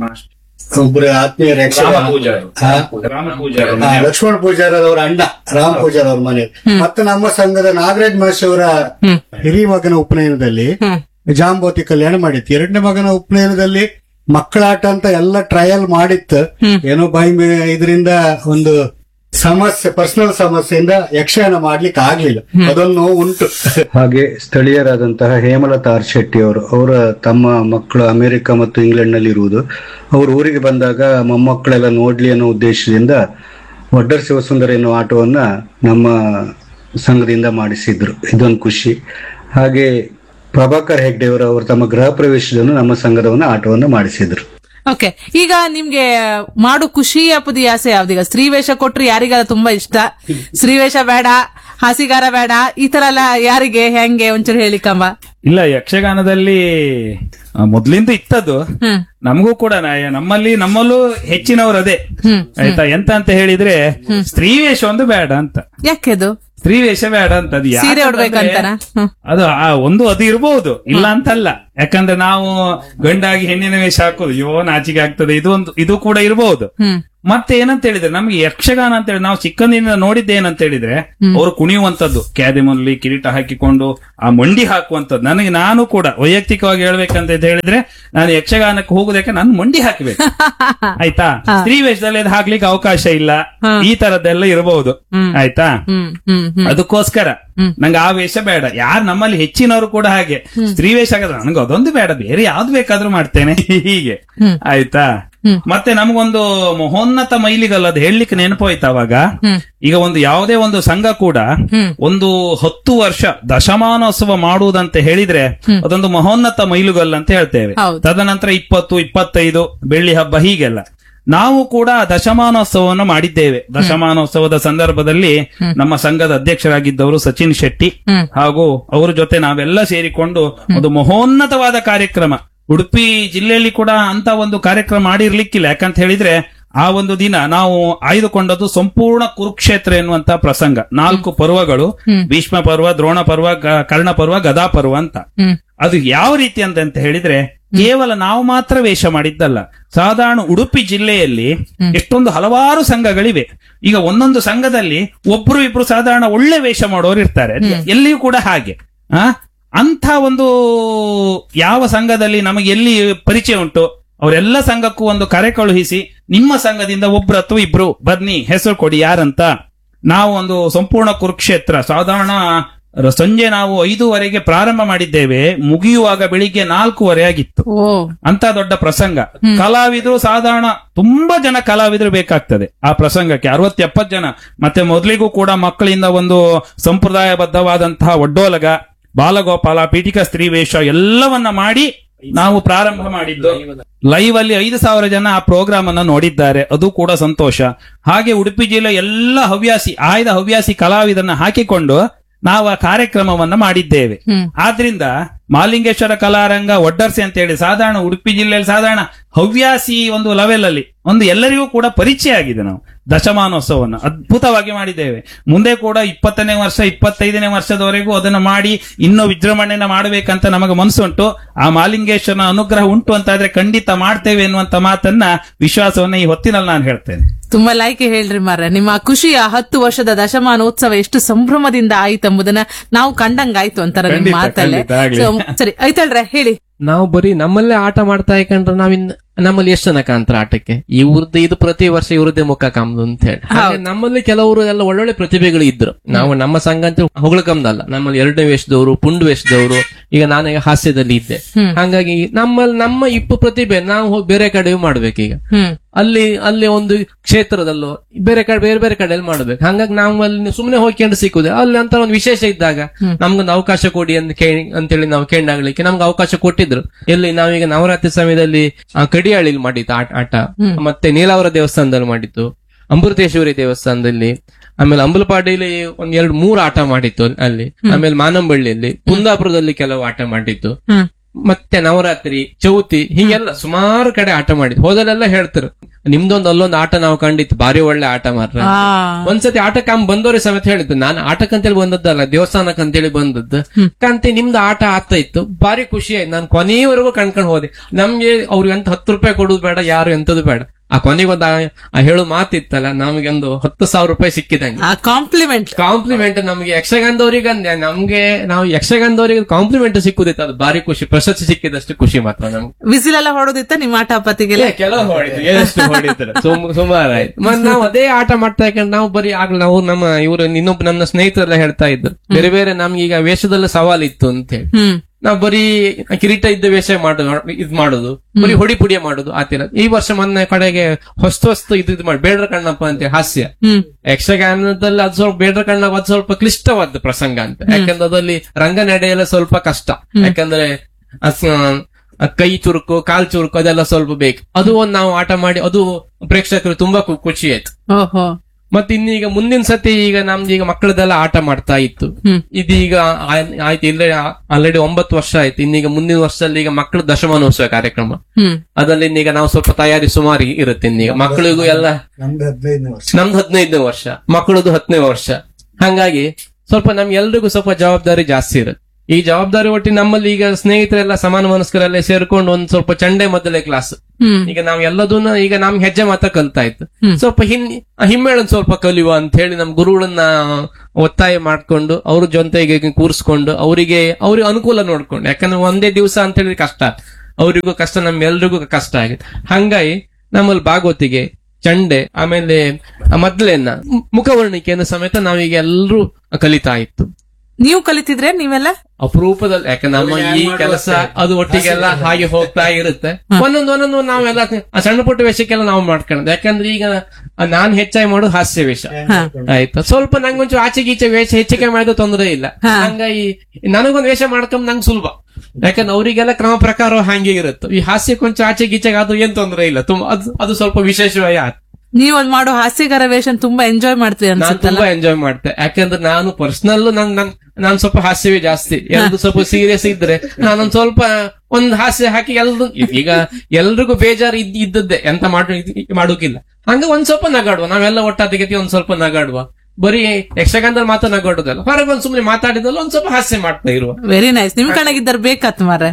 ಒಬ್ಬರ ಆತ್ಮೀಯ
ರಾಮ ಪೂಜಾರಿ
ಹಾ?
ರಾಮ ಪೂಜಾರಿ
ಆ, ಲಕ್ಷ್ಮಣ ಪೂಜಾರದವರ ಅಣ್ಣ ರಾಮ್ ಪೂಜಾರ ಅವ್ರ ಮನೆ ಮತ್ತೆ ನಮ್ಮ ಸಂಘದ ನಾಗರಾಜ್ ಮಹೇಶ್ ಅವರ
ಹ್ಮ್
ಹಿರಿಯ ಮಗನ ಉಪನಯನದಲ್ಲಿ
ಹ್ಮ್
ಜಾಂಬೋತಿ ಕಲ್ಯಾಣ ಮಾಡಿತ್ತು ಎರಡನೇ ಮಗನ ಉಪನಯನದಲ್ಲಿ ಮಕ್ಕಳಾಟ ಅಂತ ಎಲ್ಲ ಟ್ರಯಲ್ ಮಾಡಿತ್ತು
ಹ್ಮ್.
ಏನೋ ಬಾಯಿ ಮೇ- ಇದರಿಂದ ಒಂದು ಸಮಸ್ಯೆ ಪರ್ಸನಲ್ ಸಮಸ್ಯೆಯಿಂದ ಯಕ್ಷಗಾನ ಮಾಡ್ಲಿಕ್ಕೆ ಆಗ್ಲಿಲ್ಲ ಅದೊಂದು ಉಂಟು ಹಾಗೆ ಸ್ಥಳೀಯರಾದಂತಹ ಹೇಮಲತಾ ಆರ್ ಶೆಟ್ಟಿ ಅವರು ಅವರ ತಮ್ಮ ಮಕ್ಕಳು ಅಮೆರಿಕ ಮತ್ತು ಇಂಗ್ಲೆಂಡ್ ನಲ್ಲಿ ಇರುವುದು ಅವರು ಊರಿಗೆ ಬಂದಾಗ ಮೊಮ್ಮಕ್ಕಳೆಲ್ಲ ನೋಡ್ಲಿ ಅನ್ನೋ ಉದ್ದೇಶದಿಂದ ಒಡ್ಡರ್ ಶಿವಸುಂದರ ಎನ್ನುವ ಆಟವನ್ನ ನಮ್ಮ ಸಂಘದಿಂದ ಮಾಡಿಸಿದ್ರು ಇದೊಂದು ಖುಷಿ ಹಾಗೆ ಪ್ರಭಾಕರ್ ಹೆಗ್ಡೆ ಅವರು ಅವರು ತಮ್ಮ ಗೃಹ ಪ್ರವೇಶದನ್ನು ನಮ್ಮ ಸಂಘದವನ್ನ ಆಟವನ್ನು ಮಾಡಿಸಿದ್ರು
ಓಕೆ ಈಗ ನಿಮ್ಗೆ ಮಾಡು ಖುಷಿಯ ಪುದಿ ಆಸೆ ಯಾವ್ದೀಗ ಸ್ತ್ರೀ ವೇಷ ಕೊಟ್ರೆ ಯಾರಿಗಾರ ತುಂಬಾ ಇಷ್ಟ ಸ್ತ್ರೀ ವೇಷ ಬೇಡ ಹಾಸಿಗಾರ ಬೇಡ ಈ ತರ ಎಲ್ಲ ಯಾರಿಗೆ ಹೆಂಗೆ ಒಂಚೂರು ಹೇಳಿಕಮ್ಮ
ಇಲ್ಲ ಯಕ್ಷಗಾನದಲ್ಲಿ ಆ, ಮೊದ್ಲಿಂದ ಇತ್ತದು
ಹ್ಮ್
ನಮಗೂ ಕೂಡ ನಾ- ನಮ್ಮಲ್ಲಿ ನಮ್ಮಲ್ಲೂ ಹೆಚ್ಚಿನವರು ಅದೇ
ಹ್ಮ್
ಆಯ್ತಾ ಎಂತ ಅಂತ ಹೇಳಿದ್ರೆ ಸ್ತ್ರೀ ವೇಷ ಒಂದು ಬೇಡ ಅಂತ
ಯಾಕೆದು
ಸ್ತ್ರೀ ವೇಷ ಬೇಡ ಅಂತದ್ದು
ಸೀರೆ
ಯಾಕಂತಂದ್ರೆ
ಉಡ್ಬೇಕಂತನ ಹ್ಮ್.
ಅದು ಆ ಒಂದು ಅದು ಇರಬಹುದು ಇಲ್ಲ ಅಂತಲ್ಲ ಯಾಕಂದ್ರೆ ನಾವು ಗಂಡಾಗಿ ಹೆಣ್ಣಿನ ವೇಷ ಹಾಕೋದು ಅಯ್ಯೋ ನಾಚಿಕೆ ಆಗ್ತದೆ ಇದು ಒಂದು ಇದು ಕೂಡ ಇರಬಹುದು
ಹ್ಮ್
ಮತ್ತೆ ಏನಂತ ಹೇಳಿದ್ರೆ ನಮ್ಗೆ ಯಕ್ಷಗಾನ ಅಂತ ಹೇಳಿ ನಾವು ಚಿಕ್ಕಂದಿನಿಂದ ನೋಡಿದ್ದೆ ಏನಂತ ಹೇಳಿದ್ರೆ ಅವರು ಕುಣಿಯುವಂತದ್ದು ಕ್ಯಾದಿಮಲ್ಲಿ ಕಿರೀಟ ಹಾಕಿಕೊಂಡು ಆ ಮಂಡಿ ಹಾಕುವಂತದ್ದು ನನಗೆ ನಾನು ಕೂಡ ವೈಯಕ್ತಿಕವಾಗಿ ಹೇಳ್ಬೇಕಂತ ಇದ್ ಹೇಳಿದ್ರೆ ನಾನು ಯಕ್ಷಗಾನಕ್ಕೆ ಹೋಗುದಕ್ಕೆ ನಾನು ಮಂಡಿ ಹಾಕಬೇಕು ಆಯ್ತಾ ಸ್ತ್ರೀ ವೇಷದಲ್ಲಿ ಅದು ಹಾಕ್ಲಿಕ್ಕೆ ಅವಕಾಶ ಇಲ್ಲ ಈ ತರದ್ದೆಲ್ಲ ಇರಬಹುದು ಆಯ್ತಾ
ಹ್ಮ್ ಹ್ಮ್ ಹ್ಮ್
ಅದಕ್ಕೋಸ್ಕರ ನಂಗೆ ಆ ವೇಷ ಬೇಡ ಯಾರು ನಮ್ಮಲ್ಲಿ ಹೆಚ್ಚಿನವರು ಕೂಡ ಹಾಗೆ ಸ್ತ್ರೀ ವೇಷ ಆಗದ ನನಗೆ ಅದೊಂದು ಬೇಡ ಬೇರೆ ಯಾವ್ದು ಬೇಕಾದ್ರೂ ಮಾಡ್ತೇನೆ ಹೀಗೆ ಆಯ್ತಾ ಮತ್ತೆ ನಮಗೊಂದು ಮಹೋನ್ನತ ಮೈಲಿಗಲ್ಲ ಅದು ಹೇಳಲಿಕ್ಕೆ ನೆನಪೋಯ್ತು ಅವಾಗ ಈಗ ಒಂದು ಯಾವುದೇ ಒಂದು ಸಂಘ ಕೂಡ ಒಂದು ಹತ್ತು ವರ್ಷ ದಶಮಾನೋತ್ಸವ ಮಾಡುವುದಂತ ಹೇಳಿದ್ರೆ ಅದೊಂದು ಮಹೋನ್ನತ ಮೈಲುಗಲ್ಲು ಅಂತ ಹೇಳ್ತೇವೆ
ಹೌದು.
ತದನಂತರ ಇಪ್ಪತ್ತು ಇಪ್ಪತ್ತೈದು ಬೆಳ್ಳಿ ಹಬ್ಬ ಹೀಗೆಲ್ಲ ನಾವು ಕೂಡ ದಶಮಾನೋತ್ಸವವನ್ನು ಮಾಡಿದ್ದೇವೆ ದಶಮಾನೋತ್ಸವದ ಸಂದರ್ಭದಲ್ಲಿ ನಮ್ಮ ಸಂಘದ ಅಧ್ಯಕ್ಷರಾಗಿದ್ದವರು ಸಚಿನ್ ಶೆಟ್ಟಿ ಹಾಗೂ ಅವರ ಜೊತೆ ನಾವೆಲ್ಲ ಸೇರಿಕೊಂಡು ಒಂದು ಮಹೋನ್ನತವಾದ ಕಾರ್ಯಕ್ರಮ ಉಡುಪಿ ಜಿಲ್ಲೆಯಲ್ಲಿ ಕೂಡ ಅಂತ ಒಂದು ಕಾರ್ಯಕ್ರಮ ಮಾಡಿರ್ಲಿಕ್ಕಿಲ್ಲ ಯಾಕಂತ ಹೇಳಿದ್ರೆ ಆ ಒಂದು ದಿನ ನಾವು ಆಯ್ದುಕೊಂಡದ್ದು ಸಂಪೂರ್ಣ ಕುರುಕ್ಷೇತ್ರ ಎನ್ನುವಂತ ಪ್ರಸಂಗ ನಾಲ್ಕು ಪರ್ವಗಳು ಭೀಷ್ಮ ಪರ್ವ ದ್ರೋಣ ಪರ್ವ ಗ- ಕರ್ಣ ಪರ್ವ ಗದಾ ಪರ್ವ ಅಂತ
ಹ್ಮ್
ಅದು ಯಾವ ರೀತಿ ಅಂತ ಅಂತ ಹೇಳಿದ್ರೆ ಕೇವಲ ನಾವು ಮಾತ್ರ ವೇಷ ಮಾಡಿದ್ದಲ್ಲ ಸಾಧಾರಣ ಉಡುಪಿ ಜಿಲ್ಲೆಯಲ್ಲಿ ಎಷ್ಟೊಂದು ಹಲವಾರು ಸಂಘಗಳಿವೆ ಈಗ ಒಂದೊಂದು ಸಂಘದಲ್ಲಿ ಒಬ್ರು ಇಬ್ರು ಸಾಧಾರಣ ಒಳ್ಳೆ ವೇಷ ಮಾಡೋರು ಇರ್ತಾರೆ ಎಲ್ಲಿಯೂ ಕೂಡ ಹಾಗೆ ಆ ಅಂತ ಒಂದು ಯಾವ ಸಂಘದಲ್ಲಿ ನಮಗೆ ಎಲ್ಲಿ ಪರಿಚಯ ಉಂಟು ಅವರೆಲ್ಲ ಸಂಘಕ್ಕೂ ಒಂದು ಕರೆ ಕಳುಹಿಸಿ ನಿಮ್ಮ ಸಂಘದಿಂದ ಒಬ್ರು ಅಥವಾ ಇಬ್ರು ಬನ್ನಿ ಹೆಸರು ಕೊಡಿ ಯಾರಂತ ನಾವು ಒಂದು ಸಂಪೂರ್ಣ ಕುರುಕ್ಷೇತ್ರ ಸಾಧಾರಣ ರ- ಸಂಜೆ ನಾವು ಐದೂವರೆಗೆ ಪ್ರಾರಂಭ ಮಾಡಿದ್ದೇವೆ ಮುಗಿಯುವಾಗ ಬೆಳಿಗ್ಗೆ ನಾಲ್ಕೂವರೆ ಆಗಿತ್ತು
ಓ
ಅಂತ ದೊಡ್ಡ ಪ್ರಸಂಗ ಕಲಾವಿದರು ಸಾಧಾರಣ ತುಂಬಾ ಜನ ಕಲಾವಿದರು ಬೇಕಾಗ್ತದೆ ಆ ಪ್ರಸಂಗಕ್ಕೆ ಅರವತ್ತು ಎಪ್ಪತ್ತು ಜನ ಮತ್ತೆ ಮೊದಲಿಗೂ ಕೂಡ ಮಕ್ಕಳಿಂದ ಒಂದು ಸಂಪ್ರದಾಯಬದ್ಧವಾದಂತಹ ಒಡ್ಡೋಲಗ ಬಾಲಗೋಪಾಲ ಪೀಠಿಕ ಸ್ತ್ರೀ ವೇಷ ಎಲ್ಲವನ್ನ ಮಾಡಿ ನಾವು ಪ್ರಾರಂಭ ಮಾಡಿದ್ದು ಲೈವ್ ಅಲ್ಲಿ ಐದು ಸಾವಿರ ಜನ ಆ ಪ್ರೋಗ್ರಾಮ್ ಅನ್ನ ನೋಡಿದ್ದಾರೆ ಅದು ಕೂಡ ಸಂತೋಷ ಹಾಗೆ ಉಡುಪಿ ಜಿಲ್ಲೆ ಎಲ್ಲ ಹವ್ಯಾಸಿ ಆಯ್ದ ಹವ್ಯಾಸಿ ಕಲಾವಿದರನ್ನ ಹಾಕಿಕೊಂಡು ನಾವು ಆ ಕಾರ್ಯಕ್ರಮವನ್ನ ಮಾಡಿದ್ದೇವೆ ಆದ್ರಿಂದ ಮಾಲಿಂಗೇಶ್ವರ ಕಲಾರಂಗ ಒಡ್ಡರ್ಸಿ ಅಂತ ಹೇಳಿ ಸಾಧಾರಣ ಉಡುಪಿ ಜಿಲ್ಲೆಯಲ್ಲಿ ಸಾಧಾರಣ ಹವ್ಯಾಸಿ ಒಂದು ಲೆವೆಲ್ ಅಲ್ಲಿ ಒಂದು ಎಲ್ಲರಿಗೂ ಕೂಡ ಪರಿಚಯ ಆಗಿದೆ ನಾವು ದಶಮಾನೋತ್ಸವವನ್ನು ಅದ್ಭುತವಾಗಿ ಮಾಡಿದ್ದೇವೆ ಮುಂದೆ ಕೂಡ ಇಪ್ಪತ್ತನೇ ವರ್ಷ ಇಪ್ಪತ್ತೈದನೇ ವರ್ಷದವರೆಗೂ ಅದನ್ನು ಮಾಡಿ ಇನ್ನೂ ವಿಜೃಂಭಣೆನ ಮಾಡಬೇಕಂತ ನಮಗೆ ಮನಸ್ಸುಂಟು ಆ ಮಾಲಿಂಗೇಶ್ವರನ ಅನುಗ್ರಹ ಉಂಟು ಅಂತಾದ್ರೆ ಖಂಡಿತ ಮಾಡ್ತೇವೆ ಎನ್ನುವಂತ ಮಾತನ್ನ ವಿಶ್ವಾಸವನ್ನ ಈ ಹೊತ್ತಿನಲ್ಲಿ ನಾನು ಹೇಳ್ತೇನೆ
ತುಂಬಾ ಲೈಕ್ ಹೇಳ್ರಿ ಮಾರ ನಿಮ್ಮ ಖುಷಿಯ ಹತ್ತು ವರ್ಷದ ದಶಮಾನೋತ್ಸವ ಎಷ್ಟು ಸಂಭ್ರಮದಿಂದ ಆಯ್ತು ಎಂಬುದನ್ನ ನಾವು ಕಂಡಂಗಾಯ್ತು ಅಂತಾರ ನಿಮ್
ಖಂಡಿತ,
ಮಾತಲ್ಲೇ
ಖಂಡಿತ, ಆಗ್ಲಿ.
So, ಸರಿ ಐತಳ್ರೆ ಹೇಳಿ
ನಾವು ಬರೀ ನಮ್ಮಲ್ಲೇ ಆಟ ಮಾಡ್ತಾ ಇಕೊಂಡ್ರೆ ನಾವಿನ್ ನಮ್ಮಲ್ಲಿ ಎಷ್ಟು ಜನ ಕಾಣ್ತಾರೆ ಆಟಕ್ಕೆ ಇವ್ರದ್ದು ಇದು ಪ್ರತಿ ವರ್ಷ ಇವ್ರದ್ದೇ ಮುಖ ಕಾಮ್ದು ಅಂತ ಹೇಳಿ ಹಾಗೆ ನಮ್ಮಲ್ಲಿ ಕೆಲವರು ಎಲ್ಲ ಒಳ್ಳೊಳ್ಳೆ ಪ್ರತಿಭೆಗಳು ಇದ್ರು ನಾವು ನಮ್ಮ ಸಂಘ ಅಂತ ಹೊಗಳಕಂದಲ್ಲ ನಮ್ಮಲ್ಲಿ ಎರಡನೇ ವೇಷದವರು ಪುಂಡು ವೇಷದವರು ಈಗ ನಾನೀಗ ಹಾಸ್ಯದಲ್ಲಿ ಇದ್ದೆ ಹಾಗಾಗಿ ನಮ್ಮಲ್ಲಿ ನಮ್ಮ ಇಪ್ಪು ಪ್ರತಿಭೆ ನಾವು ಹೋಗಿ ಬೇರೆ ಕಡೆ ಮಾಡ್ಬೇಕೀಗ
ಹ್ಮ್
ಅಲ್ಲಿ ಅಲ್ಲಿ ಒಂದು ಕ್ಷೇತ್ರದಲ್ಲೋ ಬೇರೆ ಕಡೆ ಬೇರೆ ಬೇರೆ ಕಡೆಯಲ್ಲಿ ಮಾಡ್ಬೇಕು ಹಂಗಾಗಿ ನಾವು ಅಲ್ಲಿ ಸುಮ್ಮನೆ ಹೋಗ್ಕೊಂಡು ಸಿಕ್ಕುದೆ ಅಲ್ಲಿ ಅಂತ ಒಂದು ವಿಶೇಷ ಇದ್ದಾಗ ನಮ್ಗೊಂದು ಅವಕಾಶ ಕೊಡಿ ಅಂತ ಕೇಳಿ ಅಂತೇಳಿ ನಾವು ಕೇಳಾಗ್ಲಿಕ್ಕೆ ನಮ್ಗೆ ಅವಕಾಶ ಕೊಟ್ಟಿದ್ರು ಎಲ್ಲಿ ನಾವೀಗ ನವರಾತ್ರಿ ಸಮಯದಲ್ಲಿ ಆ, ಕಡಿಯಾಳಿಲಿ ಮಾಡಿದ್ದು ಆಟ ಆಟ ಮತ್ತೆ ನೀಲಾವರ ದೇವಸ್ಥಾನದಲ್ಲಿ ಮಾಡಿತ್ತು ಅಮೃತೇಶ್ವರಿ ದೇವಸ್ಥಾನದಲ್ಲಿ ಆಮೇಲೆ ಅಂಬಲಪಾಡಿಲಿ ಒಂದ್ ಎರಡು ಮೂರು ಆಟ ಮಾಡಿತ್ತು ಅಲ್ಲಿ ಆಮೇಲೆ ಮಾನಂಬಳ್ಳಿಯಲ್ಲಿ ಕುಂದಾಪುರದಲ್ಲಿ ಕೆಲವು ಆಟ ಮಾಡಿತ್ತು
ಹ್ಮ್
ಮತ್ತೆ ನವರಾತ್ರಿ ಚೌತಿ ಹೀಗೆಲ್ಲ ಸುಮಾರು ಕಡೆ ಆಟ ಮಾಡಿದ್ ಹೋದಲ್ಲೆಲ್ಲ ಹೇಳ್ತಾರೆ ನಿಮ್ದೊಂದು ಅಲ್ಲೊಂದು ಆಟ ನಾವು ಕಂಡಿತ್ತು ಭಾರಿ ಒಳ್ಳೆ ಆಟ ಮಾತ್ರ
ಆ
ಒಂದ್ಸತಿ ಆಟಕ್ಕೆ ಆಮ್ ಬಂದವ್ರೆ ಸಮೇತ ಹೇಳಿದ್ದು ನಾನು ಆಟಕ್ಕಂತೇಳಿ ಬಂದದ್ದಲ್ಲ ದೇವಸ್ಥಾನಕ್ಕೆ ಅಂತೇಳಿ ಬಂದದ್ದು ಕಾಂತಿ ನಿಮ್ದು ಆಟ ಆಗ್ತಾ ಇತ್ತು ಭಾರಿ ಖುಷಿ ಆಯ್ತು ನಾನು ಕೊನೆಯವರೆಗೂ ಕಣ್ಕೊಂಡ್ ಹೋದೆ ನಮ್ಗೆ ಅವ್ರಿಗೆ ಅಂತ ಹತ್ತು ರೂಪಾಯಿ ಕೊಡುದು ಬೇಡ ಯಾರು ಎಂತದು ಬೇಡ ಆ ಕೊನೆಗೊಂದು ಆ- ಆ ಹೇಳು ಮಾತಿತ್ತಲ್ಲ ನಮ್ಗೆ ಒಂದು ಹತ್ತು ಸಾವಿರ ರೂಪಾಯಿ ಸಿಕ್ಕಿದಂಗೆ
ಆ ಕಾಂಪ್ಲಿಮೆಂಟ್
ಕಾಂಪ್ಲಿಮೆಂಟ್ ನಮ್ಗೆ ಯಕ್ಷಗಾನದವ್ರಿಗೆ ಅಂದೆ ನಮ್ಗೆ ನಾವು ಯಕ್ಷಗಾನದವರಿಗೆ ಕಾಂಪ್ಲಿಮೆಂಟ್ ಸಿಕ್ಕುದಿತ್ತು ಅದು ಭಾರಿ ಖುಷಿ ಪ್ರಶಸ್ತಿ ಸಿಕ್ಕಿದಷ್ಟು ಖುಷಿ ಮಾತ್ರ ನಮ್ಗೆ
ವಿಸಿಲ್ ಎಲ್ಲ ಹೊಡೋದಿತ್ತ ನಿಮ್ಮ ಆಟಪತಿಗೆಲ್ಲ
ಏ, ಕೆಲವು ಹೊಡಿದ್ರು ಎಷ್ಟು ಹೊಡಿದ್ರು ಸುಮ್- ಸುಮಾರು ಆಯ್ತು ಮತ್ತೆ ನಾವು ಅದೇ ಆಟ ಮಾಡ್ತಾ ಇಕೊಂಡು ನಾವು ಬರೀ ಆಗ್ಲ ನಾವು ನಮ್ಮ ಇವರು ಇನ್ನೊಬ್ಬ ನಮ್ಮ ಸ್ನೇಹಿತರೆಲ್ಲ ಹೇಳ್ತಾ ಇದ್ರು ಬೇರೆ ಬೇರೆ ನಮ್ಗೆ ಈಗ ವೇಷದಲ್ಲಿ ಸವಾಲ್ ಇತ್ತು ಅಂತ ಹೇಳಿ
ಹ್ಮ್
ನಾವು ಬರೀ ಕಿರೀಟ ಇದ್ದ ವೇಷ ಮಾಡೋದು ಇದ್ ಮಾಡೋದು ಬರೀ ಹೊಡಿ ಪುಡಿಯ ಮಾಡೋದು ಆತಿರ ಈ ವರ್ಷ ಮೊನ್ನೆ ಕಡೆಗೆ ಹೊಸ ಹೊಸ್ತು ಇದು ಇದು ಮಾಡಿ ಬೇಡ್ರ ಕಣ್ಣಪ್ಪ ಅಂತ ಹಾಸ್ಯ
ಹ್ಮ್
ಯಕ್ಷಗಾನದಲ್ಲಿ ಅದು ಸ್ವಲ್ಪ ಬೇಡ್ರ ಕಣ್ಣಾಗ ಅದು ಸ್ವಲ್ಪ ಕ್ಲಿಷ್ಟವಾದ ಪ್ರಸಂಗ ಅಂತ ಯಾಕಂದ್ರೆ ಅದಲ್ಲಿ ರಂಗ ನಡೆಯಲ್ಲ ಸ್ವಲ್ಪ ಕಷ್ಟ ಯಾಕಂದ್ರೆ ಅಸ್- ಆ ಕೈ ಚುರುಕು ಕಾಲ್ ಚುರುಕು ಅದೆಲ್ಲ ಸ್ವಲ್ಪ ಬೇಕು ಅದು ಒಂದು ನಾವು ಆಟ ಮಾಡಿ ಅದು ಪ್ರೇಕ್ಷಕರು ತುಂಬಾ ಖು- ಖುಷಿ ಆಯ್ತು
ಓಹೋ
ಮತ್ತೆ ಇನ್ನೀಗ ಮುಂದಿನ ಸತಿ ಈಗ ನಮ್ದು ಈಗ ಮಕ್ಕಳದೆಲ್ಲ ಆಟ ಮಾಡ್ತಾ ಇತ್ತು
ಹ್ಮ್.
ಇದೀಗ ಆಯ್- ಆಯ್ತು ಇಲ್ಲೇ ಆಲ್ರೆಡಿ ಒಂಬತ್ತು ವರ್ಷ ಆಯ್ತು ಇನ್ನೀಗ ಮುಂದಿನ ವರ್ಷದಲ್ಲಿ ಈಗ ಮಕ್ಕಳ ದಶಮಾನೋತ್ಸವ ಕಾರ್ಯಕ್ರಮ
ಹ್ಮ್
ಅದ್ರಲ್ಲಿ ಇನ್ನೀಗ ನಾವು ಸ್ವಲ್ಪ ತಯಾರಿ ಸುಮಾರು ಇರುತ್ತೆ ಇನ್ನೀಗ ಮಕ್ಕಳಿಗೂ ಎಲ್ಲ
ನಮ್ದು ಹದಿನೈದನೇ ವರ್ಷ
ನಮ್ದು ಹದಿನೈದನೇ ವರ್ಷ ಮಕ್ಕಳದು ಹತ್ತನೇ ವರ್ಷ ಹಂಗಾಗಿ ಸ್ವಲ್ಪ ನಮ್ ಎಲ್ರಿಗೂ ಸ್ವಲ್ಪ ಜವಾಬ್ದಾರಿ ಜಾಸ್ತಿ ಇರುತ್ತೆ ಈ ಜವಾಬ್ದಾರಿ ಒಟ್ಟಿ ನಮ್ಮಲ್ಲಿ ಈಗ ಸ್ನೇಹಿತರೆಲ್ಲ ಸಮಾನ ಮನಸ್ಕರೆಲ್ಲ ಸೇರ್ಕೊಂಡು ಒಂದ್ ಸ್ವಲ್ಪ ಚಂಡೆ ಮೊದಲೇ ಕ್ಲಾಸ್
ಹ್ಮ್
ಈಗ ನಾವ್ ಎಲ್ಲದನ್ನ ಈಗ ನಮ್ ಹೆಜ್ಜೆ ಮಾತ್ರ ಕಲ್ತಾ ಇತ್ತು
ಹ್ಮ್.
ಸ್ವಲ್ಪ ಹಿನ್ ಹಿಮ್ಮೇಳನ್ ಸ್ವಲ್ಪ ಕಲಿಯುವ ಅಂತ ಹೇಳಿ ನಮ್ ಗುರುಗಳನ್ನ ಒತ್ತಾಯ ಮಾಡ್ಕೊಂಡು ಅವ್ರ ಜೊತೆಗೆ ಕೂರಿಸ್ಕೊಂಡು ಅವರಿಗೆ ಅವ್ರಿಗೆ ಅನುಕೂಲ ನೋಡ್ಕೊಂಡು ಯಾಕಂದ್ರೆ ಒಂದೇ ದಿವಸ ಅಂತ ಹೇಳಿದ್ರೆ ಕಷ್ಟ ಅವರಿಗೂ ಕಷ್ಟ ನಮ್ಮೆಲ್ರಿಗೂ ಕಷ್ಟ ಆಗಿದೆ ಹಂಗಾಗಿ ನಮ್ಮಲ್ಲಿ ಭಾಗವತಿಗೆ ಚಂಡೆ ಆಮೇಲೆ ಮೊದ್ಲೇನ ಮುಖವರ್ಣಿಕೆಯನ್ನು ಸಮೇತ ನಾವೀಗ ಎಲ್ಲರೂ ಕಲಿತಾ ಇತ್ತು
ನೀವು ಕಲಿತಿದ್ರೆ ನೀವೆಲ್ಲ
ಅಪರೂಪದಲ್ಲಿ ಯಾಕಂದ್ರೆ ನಮ್ಮ ಈ ಕೆಲಸ ಅದು ಒಟ್ಟಿಗೆಲ್ಲ ಹಾಗೆ ಹೋಗ್ತಾ ಇರುತ್ತೆ ಒಂದೊಂದು ಒಂದೊಂದು ನಾವೆಲ್ಲ ಆ ಸಣ್ಣ ಪುಟ್ಟ ವೇಷಕ್ಕೆಲ್ಲ ನಾವು ಮಾಡ್ಕೊಳ್ಳೋದು ಯಾಕಂದ್ರೆ ಈಗ ನಾನ್ ಹೆಚ್ಚಾಗಿ ಮಾಡೋದು ಹಾಸ್ಯ ವೇಷ
ಹಾ.
ಆಯ್ತಾ ಸ್ವಲ್ಪ ನಂಗೊಂಚೂರು ಆಚೆ ಗೀಚೆ ವೇಷ ಹೆಚ್ಚಿಗೆ ಮಾಡಿದ್ರೆ ತೊಂದರೆ ಇಲ್ಲ
ಹಾ.
ಹಂಗಾಗಿ ನನಗೊಂದು ವೇಷ ಮಾಡ್ಕೊಂಡ್ ನಂಗೆ ಸುಲಭ ಯಾಕಂದ್ರೆ ಅವರಿಗೆಲ್ಲ ಕ್ರಮ ಪ್ರಕಾರ ಹಂಗೆ ಇರುತ್ತೆ ಈ ಹಾಸ್ಯ ಕೊಂಚ ಆಚೆ ಗೀಚೆಗೆ ಅದು ಏನ್ ತೊಂದರೆ ಇಲ್ಲ ತುಂಬಾ ಅದು ಅದು ಸ್ವಲ್ಪ ವಿಶೇಷವಾಗಿ ಆಯ್ತು
ನೀವು ಅದ್ ಮಾಡೋ ಹಾಸ್ಯಗಾರ ವೇಷನ್ ತುಂಬಾ ಎಂಜಾಯ್ ಮಾಡ್ತೀವಿ
ನಾನು
ಅನ್ಸುತ್ತಲ್ಲ
ತುಂಬಾ ಎಂಜಾಯ್ ಮಾಡ್ತೆ ಯಾಕಂದ್ರೆ ನಾನು ಪರ್ಸನಲ್ ನನ್ ನನ್ ನಾನ್ ಸ್ವಲ್ಪ ಹಾಸ್ಯವೇ ಜಾಸ್ತಿ ಎಲ್ರು ಸ್ವಲ್ಪ ಸೀರಿಯಸ್ ಇದ್ರೆ ನಾನೊಂದ್ ಸ್ವಲ್ಪ ಒಂದ್ ಹಾಸ್ಯ ಹಾಕಿ ಎಲ್ರು ಈಗ ಎಲ್ರಿಗೂ ಬೇಜಾರು ಇದ್ ಇದ್ದದ್ದೇ ಎಂತ ಮಾಡು ಮಾಡೋಕಿಲ್ಲ ಹಂಗ ಒಂದ್ ಸ್ವಲ್ಪ ನಗಾಡುವ ನಾವೆಲ್ಲ ಒಟ್ಟಾದಿಗತಿ ಒಂದ್ ಸ್ವಲ್ಪ ನಗಾಡುವ ಬರೀ ಯಕ್ಷಗಾನದಲ್ಲಿ ಮಾತ್ರ ನಗಾಡೋದಲ್ಲ ಹೊರಗೆ ಒಂದ್ ಸುಮ್ನೆ ಮಾತಾಡಿದಲ್ಲ ಒಂದ್ ಸ್ವಲ್ಪ ಹಾಸ್ಯ ಮಾಡ್ತಾ ಇರುವ
ವೆರಿ ನೈಸ್ ನಿಮ್ ಕಣಗಿದ್ದಾರೆ ಬೇಕತ್ ಮಾರ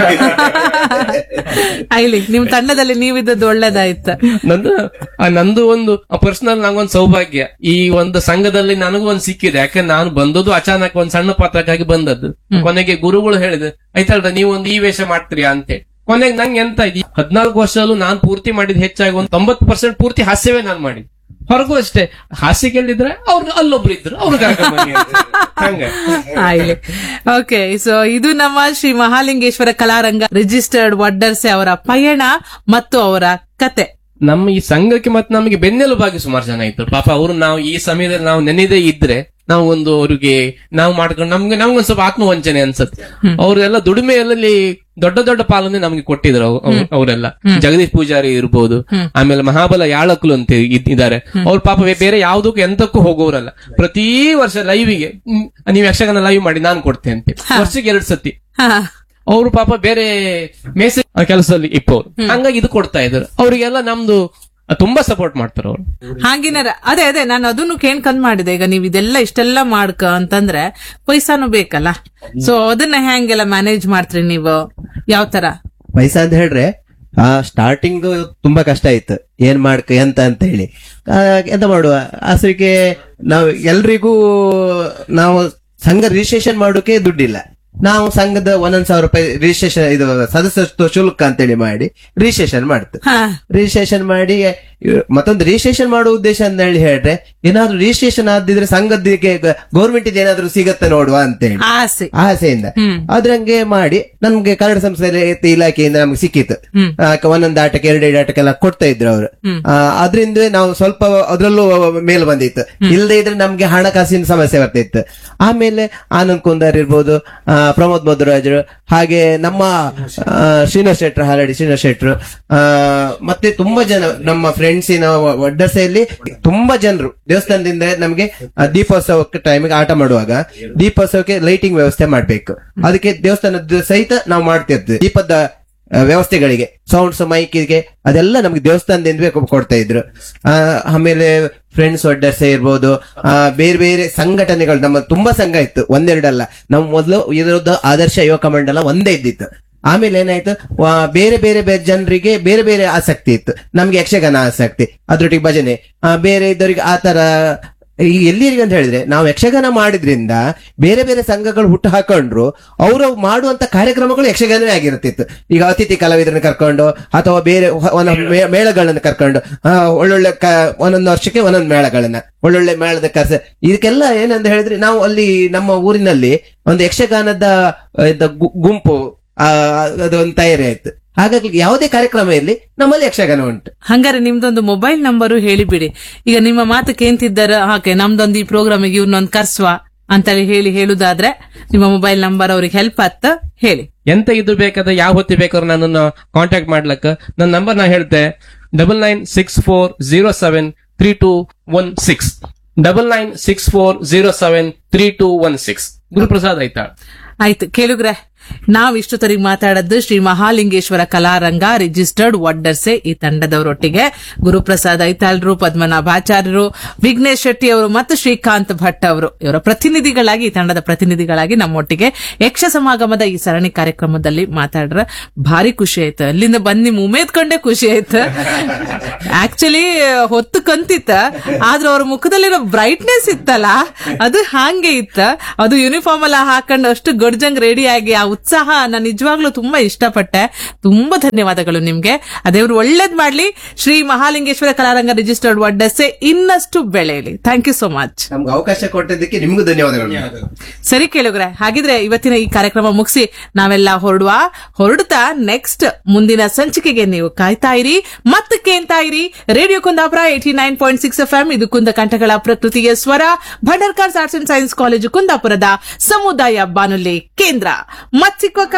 ಐಲಿ ನಿಮ್ ತಂಡದಲ್ಲಿ ನೀವಿದ್ದದ್ದು ಒಳ್ಳೇದಾಯ್ತು
ನಂದು ಆ ನಂದು ಒಂದು ಪರ್ಸನಲ್ ನಂಗೊಂದು ಸೌಭಾಗ್ಯ ಈ ಒಂದು ಸಂಘದಲ್ಲಿ ನನಗೂ ಒಂದು ಸಿಕ್ಕಿದೆ ಯಾಕಂದ್ರೆ ನಾನು ಬಂದದ್ದು ಅಚಾನಕ್ ಒಂದ್ ಸಣ್ಣ ಪಾತ್ರಕ್ಕಾಗಿ ಬಂದದ್ದು ಕೊನೆಗೆ ಗುರುಗಳು ಹೇಳಿದೆ ಆಯ್ತಲ್ರ ನೀವು ಒಂದು ಈ ವೇಷ ಮಾಡ್ತೀರಾ ಅಂತ ಕೊನೆಗೆ ನಂಗೆ ಎಂತ ಇದೆ ಹದಿನಾಲ್ಕು ವರ್ಷದಲ್ಲೂ ನಾನು ಪೂರ್ತಿ ಮಾಡಿದ ಹೆಚ್ಚಾಗಿ ಒಂದು ತೊಂಬತ್ತು ಪರ್ಸೆಂಟ್ ಪೂರ್ತಿ ಹಾಸ್ಯವೇ ನಾನು ಮಾಡಿ ಹೊರಗೂ ಅಷ್ಟೇ ಹಾಸ್ಯ ಕೇಳಿದ್ರೆ ಅವ್ರು ಅಲ್ಲೊಬ್ರು ಇದ್ರು ಅವ್ರು ಕರ್ಕೊಂಡ್ ಬನ್ನಿ ಅಂತ. ಹಂಗ
ಆಯ್ಲಿ ಓಕೆ ಸೊ ಇದು ನಮ್ಮ ಶ್ರೀ ಮಹಾಲಿಂಗೇಶ್ವರ ಕಲಾರಂಗ ರಿಜಿಸ್ಟರ್ಡ್ ವಡ್ಡರ್ಸೆ ಅವರ ಪಯಣ ಮತ್ತು ಅವರ ಕತೆ
ನಮ್ಮ ಈ ಸಂಘಕ್ಕೆ ಮತ್ತೆ ನಮಗೆ ಬೆನ್ನೆಲುಬಾಗಿ ಸುಮಾರು ಜನ ಇದ್ರು ಪಾಪ ಅವರು ನಾವು ಈ ಸಮಯದಲ್ಲಿ ನಾವು ನೆನೆದೇ ಇದ್ರೆ ನಾವು ಒಂದು ಅವ್ರಿಗೆ ನಾವು ಮಾಡ್ಕೊಂಡು ನಮ್ಗೆ ನಮ್ಗೊಂದ್ ಸ್ವಲ್ಪ ಆತ್ಮವಂಚನೆ ಅನ್ಸತ್ತೆ ಅವರೆಲ್ಲ ದುಡಿಮೆಯಲ್ಲಿ ದೊಡ್ಡ ದೊಡ್ಡ ಪಾಲನೆ ನಮ್ಗೆ ಕೊಟ್ಟಿದ್ರು ಅವ್- ಅವ್- ಅವರೆಲ್ಲ ಜಗದೀಶ್ ಪೂಜಾರಿ ಇರ್ಬೋದು ಆಮೇಲೆ ಮಹಾಬಲ ಯಾಳಕ್ಲು ಅಂತ ಇದ್- ಇದ್ದಾರೆ ಅವ್ರ ಪಾಪ ಬೇ- ಬೇರೆ ಯಾವ್ದಕ್ಕೂ ಎಂತಕ್ಕೂ ಹೋಗೋರಲ್ಲ ಪ್ರತಿ ವರ್ಷ ಲೈವಿಗೆ ನೀವು ಯಕ್ಷಗಾನ ಲೈವ್ ಮಾಡಿ ನಾನು ಕೊಡ್ತೇನೆ ಅಂತ ವರ್ಷಕ್ಕೆ ಎರಡ್ ಸತಿ
ಹಾ
ಅವರು ಪಾಪ ಬೇರೆ ಮೇಸೆ ಕೆಲಸದಲ್ಲಿ ಇಪ್ಪವ್ರು ಹಂಗಾಗಿ ಇದು ಕೊಡ್ತಾ ಇದ್ರು ಅವರಿಗೆಲ್ಲ ನಮ್ದು ತುಂಬಾ ಸಪೋರ್ಟ್ ಮಾಡ್ತಾರೆ ಅವರು
ಹಾಗೇನಾರ ಅದೇ ಅದೇ ನಾನು ಅದನ್ನು ಕೇಳ್ಕೊಂಡ್ ಮಾಡಿದೆ ಈಗ ನೀವು ಇದೆಲ್ಲ ಇಷ್ಟೆಲ್ಲ ಮಾಡ್ಕ ಅಂತಂದ್ರೆ ಪೈಸಾನು ಬೇಕಲ್ಲ ಸೊ ಅದನ್ನ ಹೆಂಗೆಲ್ಲ ಮ್ಯಾನೇಜ್ ಮಾಡ್ತೀರಿ ನೀವು ಯಾವ ತರ
ಪೈಸಾ ಅಂತ ಹೇಳ್ರೆ ಆ ಸ್ಟಾರ್ಟಿಂಗ್ ತುಂಬಾ ಕಷ್ಟ ಆಯ್ತು ಏನ್ ಮಾಡ್ಕ ಎಂತ ಅಂತ ಹೇಳಿ ಆ, ಎಂತ ಮಾಡುವ ಅಸಲಿಗೆ ನಾವು ಎಲ್ರಿಗೂ ನಾವು ಸಂಘ ರಿಜಿಸ್ಟ್ರೇಷನ್ ಮಾಡೋಕೆ ದುಡ್ಡಿಲ್ಲ ನಾವು ಸಂಘದ ಒಂದೊಂದ್ ಸಾವಿರ ರೂಪಾಯಿ ರಿಜಿಸ್ಟ್ರೇಷನ್ ಇದು ಸದಸ್ಯತ್ವ ಶುಲ್ಕ ಅಂತೇಳಿ ಮಾಡಿ ರಿಜಿಸ್ಟ್ರೇಷನ್ ಮಾಡ್ತು
ಹಾ
ರಿಜಿಸ್ಟ್ರೇಷನ್ ಮಾಡಿ ಇವ್- ಮತ್ತೊಂದು ರಿಜಿಸ್ಟ್ರೇಷನ್ ಮಾಡೋ ಉದ್ದೇಶ ಅಂತ ಹೇಳಿ ಹೇಳ್ರೆ ಏನಾದ್ರು ರಿಜಿಸ್ಟ್ರೇಷನ್ ಆದಿದ್ರೆ ಸಂಘದಕ್ಕೆ ಗೌರ್ಮೆಂಟ್ ಏನಾದ್ರು ಸಿಗತ್ತೆ ನೋಡುವ ಅಂತ ಹೇಳಿ
ಆಸೆ
ಆಸೆಯಿಂದ
ಹ್ಮ್.
ಅದ್ರಂಗೆ ಮಾಡಿ ನಮ್ಗೆ ಕನ್ನಡ ಸಂಸ್ಥೆ ಇಲಾಖೆಯಿಂದ ನಮ್ಗೆ ಸಿಕ್ಕಿತ್ತು
ಹ್ಮ್.
ಆ, ಒಂದೊಂದು ಆಟಕ್ಕೆ ಎರಡೆರಡು ಆಟಕ್ಕೆಲ್ಲ ಕೊಡ್ತಾ ಇದ್ರು ಅವರು ಅದರಿಂದ ನಾವು ಸ್ವಲ್ಪ ಅದ್ರಲ್ಲೂ ಮೇಲ್ ಬಂದಿತ್ತು ಇಲ್ಲದೆ ಇದ್ರೆ ನಮ್ಗೆ ಹಣಕಾಸಿನ ಸಮಸ್ಯೆ ಬರ್ತಿತ್ತು ಆಮೇಲೆ ಆನಂದ್ ಕುಂದರ್ ಇರ್ಬೋದು ಆ, ಪ್ರಮೋದ್ ಮಧುರಾಜರು ಹಾಗೆ ನಮ್ಮ ಆ, ಶ್ರೀನಿವಾಸ್ ಶೆಟ್ರು ಹಾಲಡಿ ಶ್ರೀನಿವಾಸ್ ಶೆಟ್ರು ಆ, ಮತ್ತೆ ತುಂಬಾ ಜನ ನಮ್ಮ ಫ್ರೆಂಡ್ಸಿನ ಒಡ್ಡಸೆಯಲ್ಲಿ ತುಂಬಾ ಜನರು ದೇವಸ್ಥಾನದಿಂದ ನಮ್ಗೆ ಆ, ದೀಪೋತ್ಸವಕ್ಕೆ ಟೈಮಿಗೆ ಆಟ ಮಾಡುವಾಗ ದೀಪೋತ್ಸವಕ್ಕೆ ಲೈಟಿಂಗ್ ವ್ಯವಸ್ಥೆ ಮಾಡ್ಬೇಕು ಅದಕ್ಕೆ ದೇವಸ್ಥಾನದ ಸಹಿತ ನಾವು ಮಾಡ್ತಿರ್ತೀವಿ ದೀಪದ ಆ, ವ್ಯವಸ್ಥೆಗಳಿಗೆ ಸೌಂಡ್ಸ್ ಮೈಕಿಗೆ ಅದೆಲ್ಲ ನಮ್ಗೆ ದೇವಸ್ಥಾನದಿಂದ ಕೊ- ಕೊಡ್ತಾ ಇದ್ರು ಆ, ಆಮೇಲೆ ಫ್ರೆಂಡ್ಸ್ ಒಡ್ಡರ್ಸೆ ಇರ್ಬೋದು ಆ, ಬೇರೆ ಬೇರೆ ಸಂಘಟನೆಗಳು ನಮ್ಮ ತುಂಬಾ ಸಂಘ ಇತ್ತು ಒಂದೆರಡಲ್ಲ ನಮ್ಮ ಮೊದಲು ಇರೋದು ಆದರ್ಶ ಯುವಕ ಮಂಡಲ ಒಂದೇ ಇದ್ದಿತ್ತು ಆಮೇಲೆ ಏನಾಯ್ತು ಆ, ಬೇರೆ ಬೇರೆ ಬೇರೆ ಜನರಿಗೆ ಬೇರೆ ಬೇರೆ ಆಸಕ್ತಿ ಇತ್ತು ನಮ್ಗೆ ಯಕ್ಷಗಾನ ಆಸಕ್ತಿ ಅದ್ರೊಟ್ಟಿಗೆ ಭಜನೆ ಆ, ಬೇರೆ ಇದ್ದವರಿಗೆ ಆ ತರ ಈಗ ಎಲ್ಲಿರಿಗೆ ಅಂತ ಹೇಳಿದ್ರೆ ನಾವು ಯಕ್ಷಗಾನ ಮಾಡಿದ್ರಿಂದ ಬೇರೆ ಬೇರೆ ಸಂಘಗಳು ಹುಟ್ಟು ಹಾಕೊಂಡ್ರು ಅವರು ಮಾಡುವಂತ ಕಾರ್ಯಕ್ರಮಗಳು ಯಕ್ಷಗಾನವೇ ಆಗಿರುತ್ತಿತ್ತು ಈಗ ಅತಿಥಿ ಕಲಾವಿದರನ್ನ ಕರ್ಕೊಂಡು ಅಥವಾ ಬೇರೆ ಹೊ- ಒಂದೊಂದು ಮೇ- ಮೇಳಗಳನ್ನ ಕರ್ಕೊಂಡು ಆ, ಒಳ್ಳೊಳ್ಳೆ ಕ ಒಂದೊಂದು ವರ್ಷಕ್ಕೆ ಒಂದೊಂದು ಮೇಳಗಳನ್ನ ಒಳ್ಳೊಳ್ಳೆ ಮೇಳದ ಕರ್ಸ ಇದಕ್ಕೆಲ್ಲ ಏನಂತ ಹೇಳಿದ್ರೆ ನಾವು ಅಲ್ಲಿ ನಮ್ಮ ಊರಿನಲ್ಲಿ ಒಂದು ಯಕ್ಷಗಾನದ ಆ, ಇದ್ದ ಗು- ಗುಂಪು ಆ, ಅದೊಂದು ತಯಾರಿ ಆಯ್ತು ಹಾಗಾಗಿ ಯಾವುದೇ ಕಾರ್ಯಕ್ರಮ ಇರಲಿ ನಮ್ಮಲ್ಲಿ ಯಕ್ಷಗಾನ ಉಂಟು
ಹಂಗಾರೆ ನಿಮ್ದೊಂದು ಮೊಬೈಲ್ ನಂಬರು ಹೇಳಿಬಿಡಿ ಈಗ ನಿಮ್ಮ ಮಾತು ಕೇಂತಿದ್ದಾರ ಹಾಗೆ ನಮ್ದೊಂದು ಈ ಪ್ರೋಗ್ರಾಮಿಗೆ ಇವ್ನೊಂದು ಕರ್ಸುವ ಅಂತೇಳಿ ಹೇಳಿ ಹೇಳುದಾದ್ರೆ ನಿಮ್ಮ ಮೊಬೈಲ್ ನಂಬರ್ ಅವ್ರಿಗೆ ಹೆಲ್ಪ್ ಆತ್ತ ಹೇಳಿ
ಎಂತ ಇದು ಬೇಕಾದ್ರೆ ಯಾವ ಹೊತ್ತಿ ಬೇಕಾದ್ರೆ ನನ್ನನ್ನು ಕಾಂಟ್ಯಾಕ್ಟ್ ಮಾಡ್ಲಕ್ಕ ನನ್ನ ನಂಬರ್ ನಾ ಹೇಳ್ತೆ double nine six four zero seven three two one six double nine six four zero seven three two one six Guruprasad ಆಯ್ತಾ
ಆಯ್ತು ಕೇಳುಗ್ರೆ ನಾವ್ ಇಷ್ಟೊತ್ತರಿಗೆ ಮಾತಾಡದ್ದು ಶ್ರೀ ಮಹಾಲಿಂಗೇಶ್ವರ ಕಲಾರಂಗ ರಿಜಿಸ್ಟರ್ಡ್ ವಡ್ಡರ್ಸೆ ಈ ತಂಡದವರೊಟ್ಟಿಗೆ ಗುರುಪ್ರಸಾದ್ ಐತಾಳ್ರು ಪದ್ಮನಾಭಾಚಾರ್ಯರು ವಿಘ್ನೇಶ್ ಶೆಟ್ಟಿ ಅವರು ಮತ್ತು ಶ್ರೀಕಾಂತ್ ಭಟ್ ಅವರು ಇವರ ಪ್ರತಿನಿಧಿಗಳಾಗಿ ಈ ತಂಡದ ಪ್ರತಿನಿಧಿಗಳಾಗಿ ನಮ್ಮೊಟ್ಟಿಗೆ ಯಕ್ಷ ಸಮಾಗಮದ ಈ ಸರಣಿ ಕಾರ್ಯಕ್ರಮದಲ್ಲಿ ಮಾತಾಡ್ರ ಭಾರಿ ಖುಷಿ ಆಯ್ತು ಅಲ್ಲಿಂದ ಬಂದ್ ನಿಮ್ ಉಮೇದ್ ಕಂಡೆ ಖುಷಿ ಆಯ್ತು ಆಕ್ಚುಲಿ ಹೊತ್ತು ಕಂತಿತ್ತ ಆದ್ರೆ ಅವ್ರ ಮುಖದಲ್ಲಿರೋ ಬ್ರೈಟ್ನೆಸ್ ಇತ್ತಲ್ಲ ಅದು ಹಾಗೆ ಇತ್ತ ಅದು ಯೂನಿಫಾರ್ಮ್ ಎಲ್ಲ ಹಾಕೊಂಡು ಅಷ್ಟು ಗಡ್ಜಂಗ್ ರೆಡಿ ಆಗಿ ಆ ಉತ್ಸಾಹ ನಾನು ನಿಜವಾಗ್ಲೂ ತುಂಬಾ ಇಷ್ಟಪಟ್ಟೆ ತುಂಬಾ ಧನ್ಯವಾದಗಳು ನಿಮ್ಗೆ ಅದೇವ್ರು ಒಳ್ಳೇದ್ ಮಾಡ್ಲಿ ಶ್ರೀ ಮಹಾಲಿಂಗೇಶ್ವರ ಕಲಾರಂಗ ರಿಜಿಸ್ಟರ್ಡ್ ವಡ್ಡಸೆ ಇನ್ನಷ್ಟು ಬೆಳೆಯಲಿ ಥ್ಯಾಂಕ್ ಯು ಸೋ ಮಚ್
ನಮ್ಗೆ ಅವಕಾಶ ಕೊಟ್ಟಿದ್ದಕ್ಕೆ ನಿಮಗೂ ಧನ್ಯವಾದಗಳು
ಸರಿ ಕೇಳುಗ್ರೆ ಹಾಗಿದ್ರೆ ಇವತ್ತಿನ ಈ ಕಾರ್ಯಕ್ರಮ ಮುಗಿಸಿ ನಾವೆಲ್ಲ ಹೊರಡುವ ಹೊರಡ್ತಾ ನೆಕ್ಸ್ಟ್ ಮುಂದಿನ ಸಂಚಿಕೆಗೆ ನೀವು ಕಾಯ್ತಾ ಇರಿ ಮತ್ತೆ ಕೇಳ್ತಾ ಇರಿ radio Kundapura eighty nine point six F M ಇದು ಕುಂದ ಕಂಠಗಳ ಪ್ರಕೃತಿಯ ಸ್ವರ Bhandarkars arts and science college ಕುಂದಾಪುರದ ಸಮುದಾಯ ಬಾನುಲಿ ಕೇಂದ್ರ ಮತ್ತಿಕ್ಕ